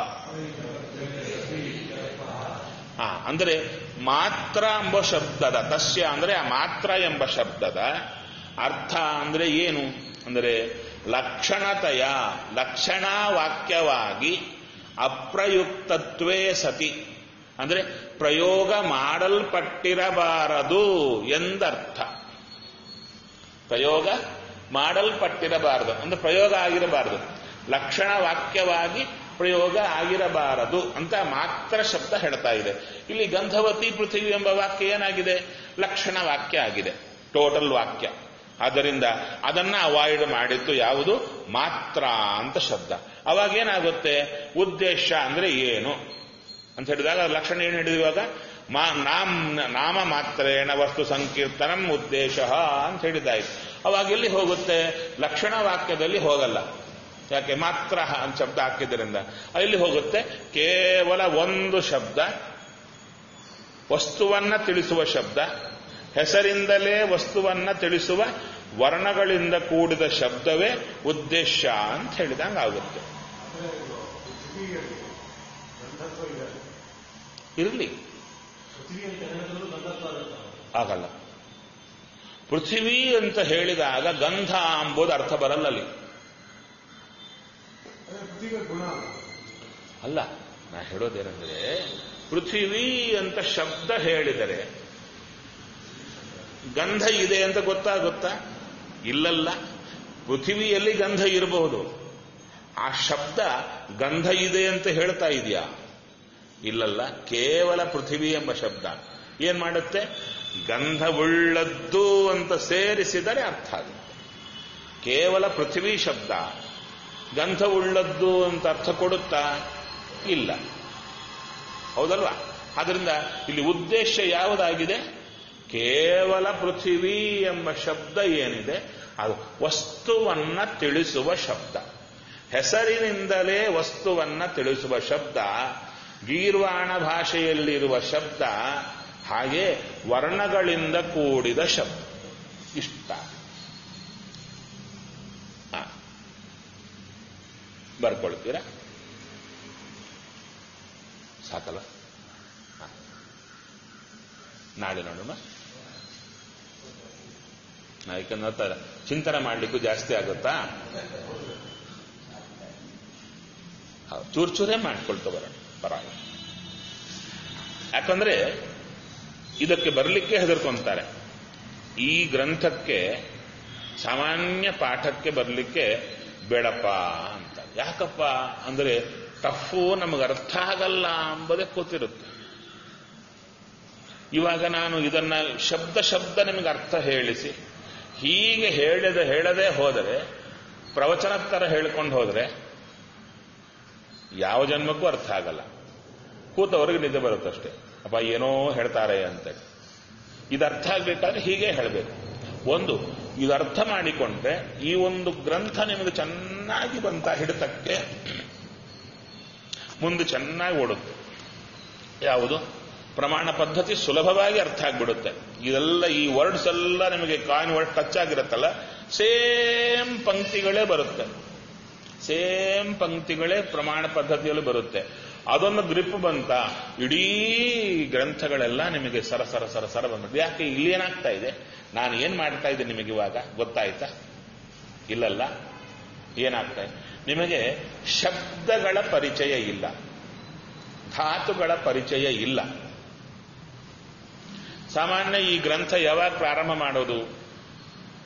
ಹಾ ಅಂದ್ರೆ ಮಾತ್ರ ಎಂಬ ಶಬ್ದದ ತಸ್ಯ ಅಂದ್ರೆ ಆ ಮಾತ್ರ ಎಂಬ ಶಬ್ದದ ಅರ್ಥ ಅಂದ್ರೆ ಏನು ಅಂದರೆ ಲಕ್ಷಣತೆಯ ಲಕ್ಷಣ ವಾಕ್ಯವಾಗಿ ಅಪ್ರಯುಕ್ತತ್ವೇ ಸತಿ ಅಂದ್ರೆ ಪ್ರಯೋಗ ಮಾಡಲ್ಪಟ್ಟಿರಬಾರದು ಎಂದರ್ಥ ಪ್ರಯೋಗ ಮಾಡಲ್ಪಟ್ಟಿರಬಾರದು ಅಂದ್ರೆ ಪ್ರಯೋಗ ಆಗಿರಬಾರದು ಲಕ್ಷಣ ವಾಕ್ಯವಾಗಿ ಪ್ರಯೋಗ ಆಗಿರಬಾರದು ಅಂತ ಮಾತ್ರ ಶಬ್ದ ಹೇಳ್ತಾ ಇದೆ ಇಲ್ಲಿ ಗಂಧವತಿ ಪೃಥ್ವಿ ಎಂಬ ವಾಕ್ಯ ಏನಾಗಿದೆ ಲಕ್ಷಣ ವಾಕ್ಯ ಆಗಿದೆ ಟೋಟಲ್ ವಾಕ್ಯ ಆದ್ದರಿಂದ ಅದನ್ನ ಅವಾಯ್ಡ್ ಮಾಡಿದ್ದು ಯಾವುದು ಮಾತ್ರ ಅಂತ ಶಬ್ದ ಅವಾಗ ಏನಾಗುತ್ತೆ ಉದ್ದೇಶ ಅಂದ್ರೆ ಏನು ಅಂತ ಹೇಳಿದಾಗ ಲಕ್ಷಣ ಏನು ಹಿಡಿದಿರುವಾಗ ಮಾ ನಾಮ್ ನಾಮ ಮಾತ್ರೇಣ ವಸ್ತು ಸಂಕೀರ್ತನಂ ಉದ್ದೇಶ ಅಂತ ಹೇಳಿದ್ದಾಯ್ತು ಅವಾಗ ಎಲ್ಲಿ ಹೋಗುತ್ತೆ ಲಕ್ಷಣ ವಾಕ್ಯದಲ್ಲಿ ಹೋಗಲ್ಲ ಯಾಕೆ ಮಾತ್ರ ಅಂತ ಶಬ್ದ ಹಾಕಿದ್ದರಿಂದ ಅಲ್ಲಿ ಹೋಗುತ್ತೆ ಕೇವಲ ಒಂದು ಶಬ್ದ ವಸ್ತುವನ್ನ ತಿಳಿಸುವ ಶಬ್ದ ಹೆಸರಿಂದಲೇ ವಸ್ತುವನ್ನ ತಿಳಿಸುವ ವರ್ಣಗಳಿಂದ ಕೂಡಿದ ಶಬ್ದವೇ ಉದ್ದೇಶ ಅಂತ ಹೇಳಿದಂಗೆ ಆಗುತ್ತೆ ಅಂದ್ರೆ ಇದು ಪೃಥ್ವಿಯಲ್ಲಿ ಗಂಧತ್ವ ಇದೆ ಇರಲಿ ಪೃಥ್ವಿ ಅಂತ ಹೇಳಿದ್ರು ಗಂಧತ್ವ ಆಗುತ್ತಲ್ಲ ಆಗಲ್ಲ ಪೃಥ್ವಿ ಅಂತ ಹೇಳಿದಾಗ ಗಂಧ ಎಂಬುದು ಅರ್ಥ ಬರಲ್ಲ ಅಲ್ಲಿ ಅದೇ ಪೃಥ್ವಿಗೆ ಗುಣ ಅಲ್ಲ ಅಲ್ಲ ನಾ ಹೇಳೋದೇನೆಂದ್ರೆ ಪೃಥ್ವಿ ಅಂತ ಶಬ್ದ ಹೇಳಿದರೆ ಗಂಧ ಇದೆ ಅಂತ ಗೊತ್ತಾಗುತ್ತಾ ಇಲ್ಲಲ್ಲ ಪೃಥ್ವಿಯಲ್ಲಿ ಗಂಧ ಇರಬಹುದು ಆ ಶಬ್ದ ಗಂಧ ಇದೆ ಅಂತ ಹೇಳ್ತಾ ಇದೆಯಾ ಇಲ್ಲಲ್ಲ ಕೇವಲ ಪೃಥ್ವಿ ಎಂಬ ಶಬ್ದ ಏನ್ ಮಾಡುತ್ತೆ ಗಂಧವುಳ್ಳದ್ದು ಅಂತ ಸೇರಿಸಿದರೆ ಅರ್ಥ ಆಗುತ್ತೆ ಕೇವಲ ಪೃಥ್ವಿ ಶಬ್ದ ಗಂಧವುಳ್ಳದ್ದು ಅಂತ ಅರ್ಥ ಕೊಡುತ್ತಾ ಇಲ್ಲ ಹೌದಲ್ವಾ ಆದ್ರಿಂದ ಇಲ್ಲಿ ಉದ್ದೇಶ ಯಾವುದಾಗಿದೆ ಕೇವಲ ಪೃಥ್ವಿ ಎಂಬ ಶಬ್ದ ಏನಿದೆ ಅದು ವಸ್ತುವನ್ನ ತಿಳಿಸುವ ಶಬ್ದ ಹೆಸರಿನಿಂದಲೇ ವಸ್ತುವನ್ನ ತಿಳಿಸುವ ಶಬ್ದ ಗೀರ್ವಾಣ ಭಾಷೆಯಲ್ಲಿರುವ ಶಬ್ದ ಹಾಗೆ ವರ್ಣಗಳಿಂದ ಕೂಡಿದ ಶಬ್ದ ಇಷ್ಟ ಹ. ಬರ್ಕೊಳ್ತೀರಾ ಸಾಕಲ್ಲ ಹ. ನಾಳೆ ನೋಡೋಣ ನಾ ಯಾಕಂದ್ರೆ ತರ ಚಿಂತನೆ ಮಾಡ್ಲಿಕ್ಕೂ ಜಾಸ್ತಿ ಆಗುತ್ತಾ ಹೌದು, ಚೂರ್ ಚೂರೇ ಮಾಡ್ಕೊಳ್ತಾ ಬರೋಣ ಪರವಾಗಿಲ್ಲ ಯಾಕಂದ್ರೆ ಇದಕ್ಕೆ ಬರಲಿಕ್ಕೆ ಹೆದರ್ಕೊಂತಾರೆ ಈ ಗ್ರಂಥಕ್ಕೆ ಸಾಮಾನ್ಯ ಪಾಠಕ್ಕೆ ಬರಲಿಕ್ಕೆ ಬೇಡಪ್ಪ ಅಂತ ಯಾಕಪ್ಪ ಅಂದ್ರೆ ಟಫು ನಮಗೆ ಅರ್ಥ ಆಗಲ್ಲ ಎಂಬುದೇ ಕೂತಿರುತ್ತೆ ಇವಾಗ ನಾನು ಇದನ್ನ ಶಬ್ದ ಶಬ್ದ ನಿಮಗೆ ಅರ್ಥ ಹೇಳಿಸಿ ಹೀಗೆ ಹೇಳಿದ ಹೇಳದೆ ಹೋದರೆ ಪ್ರವಚನ ತರ ಹೇಳ್ಕೊಂಡು ಹೋದ್ರೆ ಯಾವ ಜನ್ಮಕ್ಕೂ ಅರ್ಥ ಆಗಲ್ಲ ಕೂತವರಿಗೆ ನಿದ್ದೆ ಬರುತ್ತಷ್ಟೇ ಅಪ್ಪ ಏನೋ ಹೇಳ್ತಾರೆ ಅಂತೇಳಿ ಇದು ಅರ್ಥ ಆಗ್ಬೇಕಾದ್ರೆ ಹೀಗೆ ಹೇಳಬೇಕು ಒಂದು ಇದು ಅರ್ಥ ಮಾಡಿಕೊಂಡ್ರೆ ಈ ಒಂದು ಗ್ರಂಥ ನಿಮಗೆ ಚೆನ್ನಾಗಿ ಬಂತ ಹಿಡಿತಕ್ಕೆ ಮುಂದೆ ಚೆನ್ನಾಗಿ ಓಡುತ್ತೆ ಯಾವುದು ಪ್ರಮಾಣ ಪದ್ಧತಿ ಸುಲಭವಾಗಿ ಅರ್ಥ ಆಗ್ಬಿಡುತ್ತೆ ಇದೆಲ್ಲ ಈ ವರ್ಡ್ಸ್ ಎಲ್ಲ ನಿಮಗೆ ಕಾಯಿನ್ ವರ್ಡ್ ಟಚ್ ಆಗಿರುತ್ತಲ್ಲ ಸೇಮ್ ಪಂಕ್ತಿಗಳೇ ಬರುತ್ತೆ ಸೇಮ್ ಪಂಕ್ತಿಗಳೇ ಪ್ರಮಾಣ ಪದ್ಧತಿಯಲ್ಲಿ ಬರುತ್ತೆ ಅದೊಂದು ಗ್ರಿಪ್ ಬಂತ ಇಡೀ ಗ್ರಂಥಗಳೆಲ್ಲ ನಿಮಗೆ ಸರ ಸರ ಸರ ಸರ ಬಂದ್ಬಿಟ್ಟು ಯಾಕೆ ಇಲ್ಲಿ ಏನಾಗ್ತಾ ಇದೆ ನಾನು ಏನ್ ಮಾಡ್ತಾ ಇದ್ದೆ ನಿಮಗೆ ಇವಾಗ ಗೊತ್ತಾಯ್ತಾ ಇಲ್ಲಲ್ಲ ಏನಾಗ್ತಾ ಇದೆ ನಿಮಗೆ ಶಬ್ದಗಳ ಪರಿಚಯ ಇಲ್ಲ ಧಾತುಗಳ ಪರಿಚಯ ಇಲ್ಲ ಸಾಮಾನ್ಯ ಈ ಗ್ರಂಥ ಯಾವಾಗ ಪ್ರಾರಂಭ ಮಾಡೋದು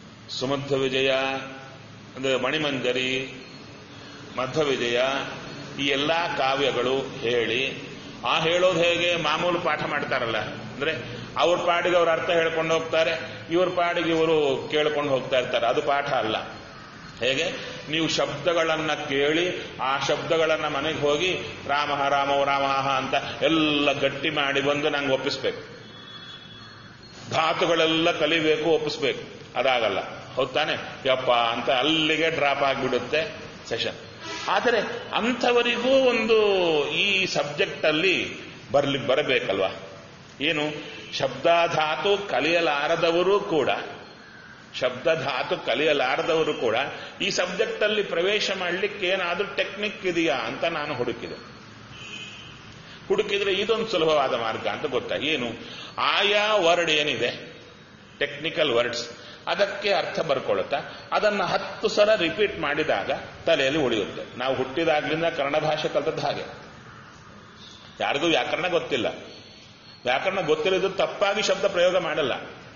ಸುಮಧ್ವ ವಿಜಯ ಅಂದ್ರೆ ಮಣಿಮಂಜರಿ ಮಧ್ವ ವಿಜಯ ಈ ಎಲ್ಲಾ ಕಾವ್ಯಗಳು ಹೇಳಿ ಆ ಹೇಳೋದು ಹೇಗೆ ಮಾಮೂಲು ಪಾಠ ಮಾಡ್ತಾರಲ್ಲ ಅಂದ್ರೆ ಅವ್ರ ಪಾಡಿಗೆ ಅವ್ರ ಅರ್ಥ ಹೇಳ್ಕೊಂಡು ಹೋಗ್ತಾರೆ ಇವ್ರ ಪಾಡಿಗೆ ಇವರು ಕೇಳ್ಕೊಂಡು ಹೋಗ್ತಾ ಇರ್ತಾರೆ ಅದು ಪಾಠ ಅಲ್ಲ ಹೇಗೆ ನೀವು ಶಬ್ದಗಳನ್ನ ಕೇಳಿ ಆ ಶಬ್ದಗಳನ್ನ ಮನೆಗೆ ಹೋಗಿ ರಾಮ ರಾಮೋ ರಾಮ ಅಂತ ಎಲ್ಲ ಗಟ್ಟಿ ಮಾಡಿ ಬಂದು ನಂಗೆ ಒಪ್ಪಿಸ್ಬೇಕು ಧಾತುಗಳೆಲ್ಲ ಕಲಿಬೇಕು ಒಪ್ಪಿಸ್ಬೇಕು ಅದಾಗಲ್ಲ ಹೌದಾನೆ ಯಪ್ಪ ಅಂತ ಅಲ್ಲಿಗೆ ಡ್ರಾಪ್ ಆಗಿಬಿಡುತ್ತೆ ಸೆಷನ್ ಆದರೆ ಅಂಥವರಿಗೂ ಒಂದು ಈ ಸಬ್ಜೆಕ್ಟ್ ಅಲ್ಲಿ ಬರ್ಲಿ ಬರಬೇಕಲ್ವಾ ಏನು ಶಬ್ದಾಧಾತು ಕಲಿಯಲಾರದವರು ಕೂಡ ಶಬ್ದಧಾತು ಕಲಿಯಲಾರದವರು ಕೂಡ ಈ ಸಬ್ಜೆಕ್ಟ್ ಅಲ್ಲಿ ಪ್ರವೇಶ ಮಾಡಲಿಕ್ಕೆ ಏನಾದರೂ ಟೆಕ್ನಿಕ್ ಇದೆಯಾ ಅಂತ ನಾನು ಹುಡುಕಿದೆ ಹುಡುಕಿದ್ರೆ ಇದೊಂದು ಸುಲಭವಾದ ಮಾರ್ಗ ಅಂತ ಗೊತ್ತಾ ಏನು ಆಯಾ ವರ್ಡ್ ಏನಿದೆ ಟೆಕ್ನಿಕಲ್ ವರ್ಡ್ಸ್ ಅದಕ್ಕೆ ಅರ್ಥ ಬರ್ಕೊಳ್ಳುತ್ತಾ ಅದನ್ನು ಹತ್ತು ಸಲ ರಿಪೀಟ್ ಮಾಡಿದಾಗ ತಲೆಯಲ್ಲಿ ಉಳಿಯುತ್ತೆ ನಾವು ಹುಟ್ಟಿದಾಗ್ಲಿಂದ ಕನ್ನಡ ಭಾಷೆ ಕಲ್ತದ್ದು ಹಾಗೆ ಯಾರಿಗೂ ವ್ಯಾಕರಣ ಗೊತ್ತಿಲ್ಲ ವ್ಯಾಕರಣ ಗೊತ್ತಿರೋದು ತಪ್ಪಾಗಿ ಶಬ್ದ ಪ್ರಯೋಗ ಮಾಡಲ್ಲ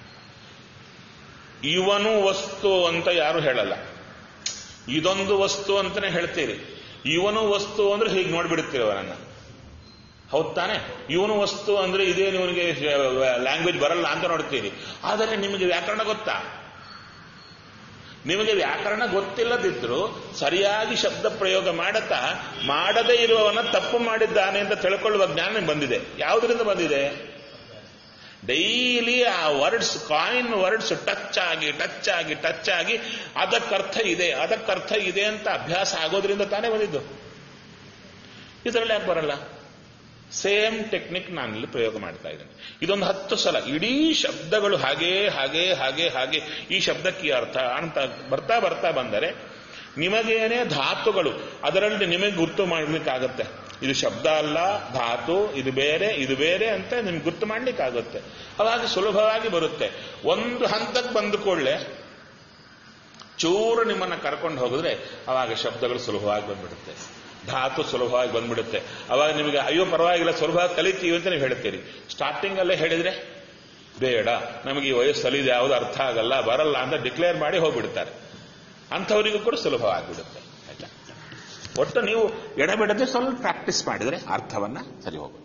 ಇವನು ವಸ್ತು ಅಂತ ಯಾರು ಹೇಳಲ್ಲ ಇದೊಂದು ವಸ್ತು ಅಂತಾನೆ ಹೇಳ್ತೀರಿ ಇವನು ವಸ್ತು ಅಂದ್ರೆ ಹೀಗೆ ನೋಡ್ಬಿಡುತ್ತೀರಿ ಅವನನ್ನ ಹೌದ್ ತಾನೆ ಇವನು ವಸ್ತು ಅಂದ್ರೆ ಇದೇ ಇವನಿಗೆ ಲ್ಯಾಂಗ್ವೇಜ್ ಬರಲ್ಲ ಅಂತ ನೋಡ್ತೀರಿ ಆದರೆ ನಿಮಗೆ ವ್ಯಾಕರಣ ಗೊತ್ತಾ ನಿಮಗೆ ವ್ಯಾಕರಣ ಗೊತ್ತಿಲ್ಲದಿದ್ರು ಸರಿಯಾಗಿ ಶಬ್ದ ಪ್ರಯೋಗ ಮಾಡುತ್ತಾ ಮಾಡದೇ ಇರುವವನ ತಪ್ಪು ಮಾಡಿದ್ದಾನೆ ಅಂತ ತಿಳ್ಕೊಳ್ಳುವ ಜ್ಞಾನ ಬಂದಿದೆ ಯಾವುದರಿಂದ ಬಂದಿದೆ ಡೈಲಿ ಆ ವರ್ಡ್ಸ್ ಕಾಯಿನ್ ವರ್ಡ್ಸ್ ಟಚ್ ಆಗಿ ಟಚ್ ಆಗಿ ಟಚ್ ಆಗಿ ಅದಕ್ಕರ್ಥ ಇದೆ ಅದಕ್ಕರ್ಥ ಇದೆ ಅಂತ ಅಭ್ಯಾಸ ಆಗೋದ್ರಿಂದ ತಾನೇ ಬಂದಿದ್ದು ಇದರಲ್ಲಿ ಯಾಕೆ ಬರಲ್ಲ ಸೇಮ್ ಟೆಕ್ನಿಕ್ ನಾನಿಲ್ಲಿ ಪ್ರಯೋಗ ಮಾಡ್ತಾ ಇದ್ದೇನೆ ಇದೊಂದು ಹತ್ತು ಸಲ ಇಡೀ ಶಬ್ದಗಳು ಹಾಗೇ ಹಾಗೆ ಹಾಗೆ ಹಾಗೆ ಈ ಶಬ್ದಕ್ಕೆ ಅರ್ಥ ಅಂತ ಬರ್ತಾ ಬರ್ತಾ ಬಂದರೆ ನಿಮಗೇನೇ ಧಾತುಗಳು ಅದರಲ್ಲಿ ನಿಮಗೆ ಗುರ್ತು ಮಾಡ್ಲಿಕ್ಕಾಗತ್ತೆ ಇದು ಶಬ್ದ ಅಲ್ಲ ಧಾತು ಇದು ಬೇರೆ ಇದು ಬೇರೆ ಅಂತ ನಿಮ್ಗೆ ಗುರ್ತು ಮಾಡ್ಲಿಕ್ಕಾಗುತ್ತೆ ಅವಾಗ ಸುಲಭವಾಗಿ ಬರುತ್ತೆ ಒಂದು ಹಂತಕ್ಕೆ ಬಂದು ಕೂಡಲೇ ಚೂರು ನಿಮ್ಮನ್ನ ಕರ್ಕೊಂಡು ಹೋಗಿದ್ರೆ ಅವಾಗ ಶಬ್ದಗಳು ಸುಲಭವಾಗಿ ಬಂದ್ಬಿಡುತ್ತೆ ಧಾತು ಸುಲಭವಾಗಿ ಬಂದ್ಬಿಡುತ್ತೆ ಅವಾಗ ನಿಮಗೆ ಅಯ್ಯೋ ಪರವಾಗಿಲ್ಲ ಸುಲಭವಾಗಿ ಕಲಿತೀವಿ ಅಂತ ನೀವು ಹೇಳ್ತೀರಿ ಸ್ಟಾರ್ಟಿಂಗ್ ಅಲ್ಲೇ ಹೇಳಿದ್ರೆ ಬೇಡ ನಮಗೆ ಈ ವಯಸ್ಸಲ್ಲಿ ಇದು ಯಾವುದು ಅರ್ಥ ಆಗಲ್ಲ ಬರಲ್ಲ ಅಂತ ಡಿಕ್ಲೇರ್ ಮಾಡಿ ಹೋಗ್ಬಿಡ್ತಾರೆ ಅಂಥವರಿಗೂ ಕೂಡ ಸುಲಭವಾಗಿಬಿಡುತ್ತೆ ಆಯ್ತಾ ಒಟ್ಟು ನೀವು ಎಡಬಿಡದೆ ಸ್ವಲ್ಪ ಪ್ರಾಕ್ಟೀಸ್ ಮಾಡಿದರೆ ಅರ್ಥವನ್ನ ಸರಿ ಹೋಗುತ್ತೆ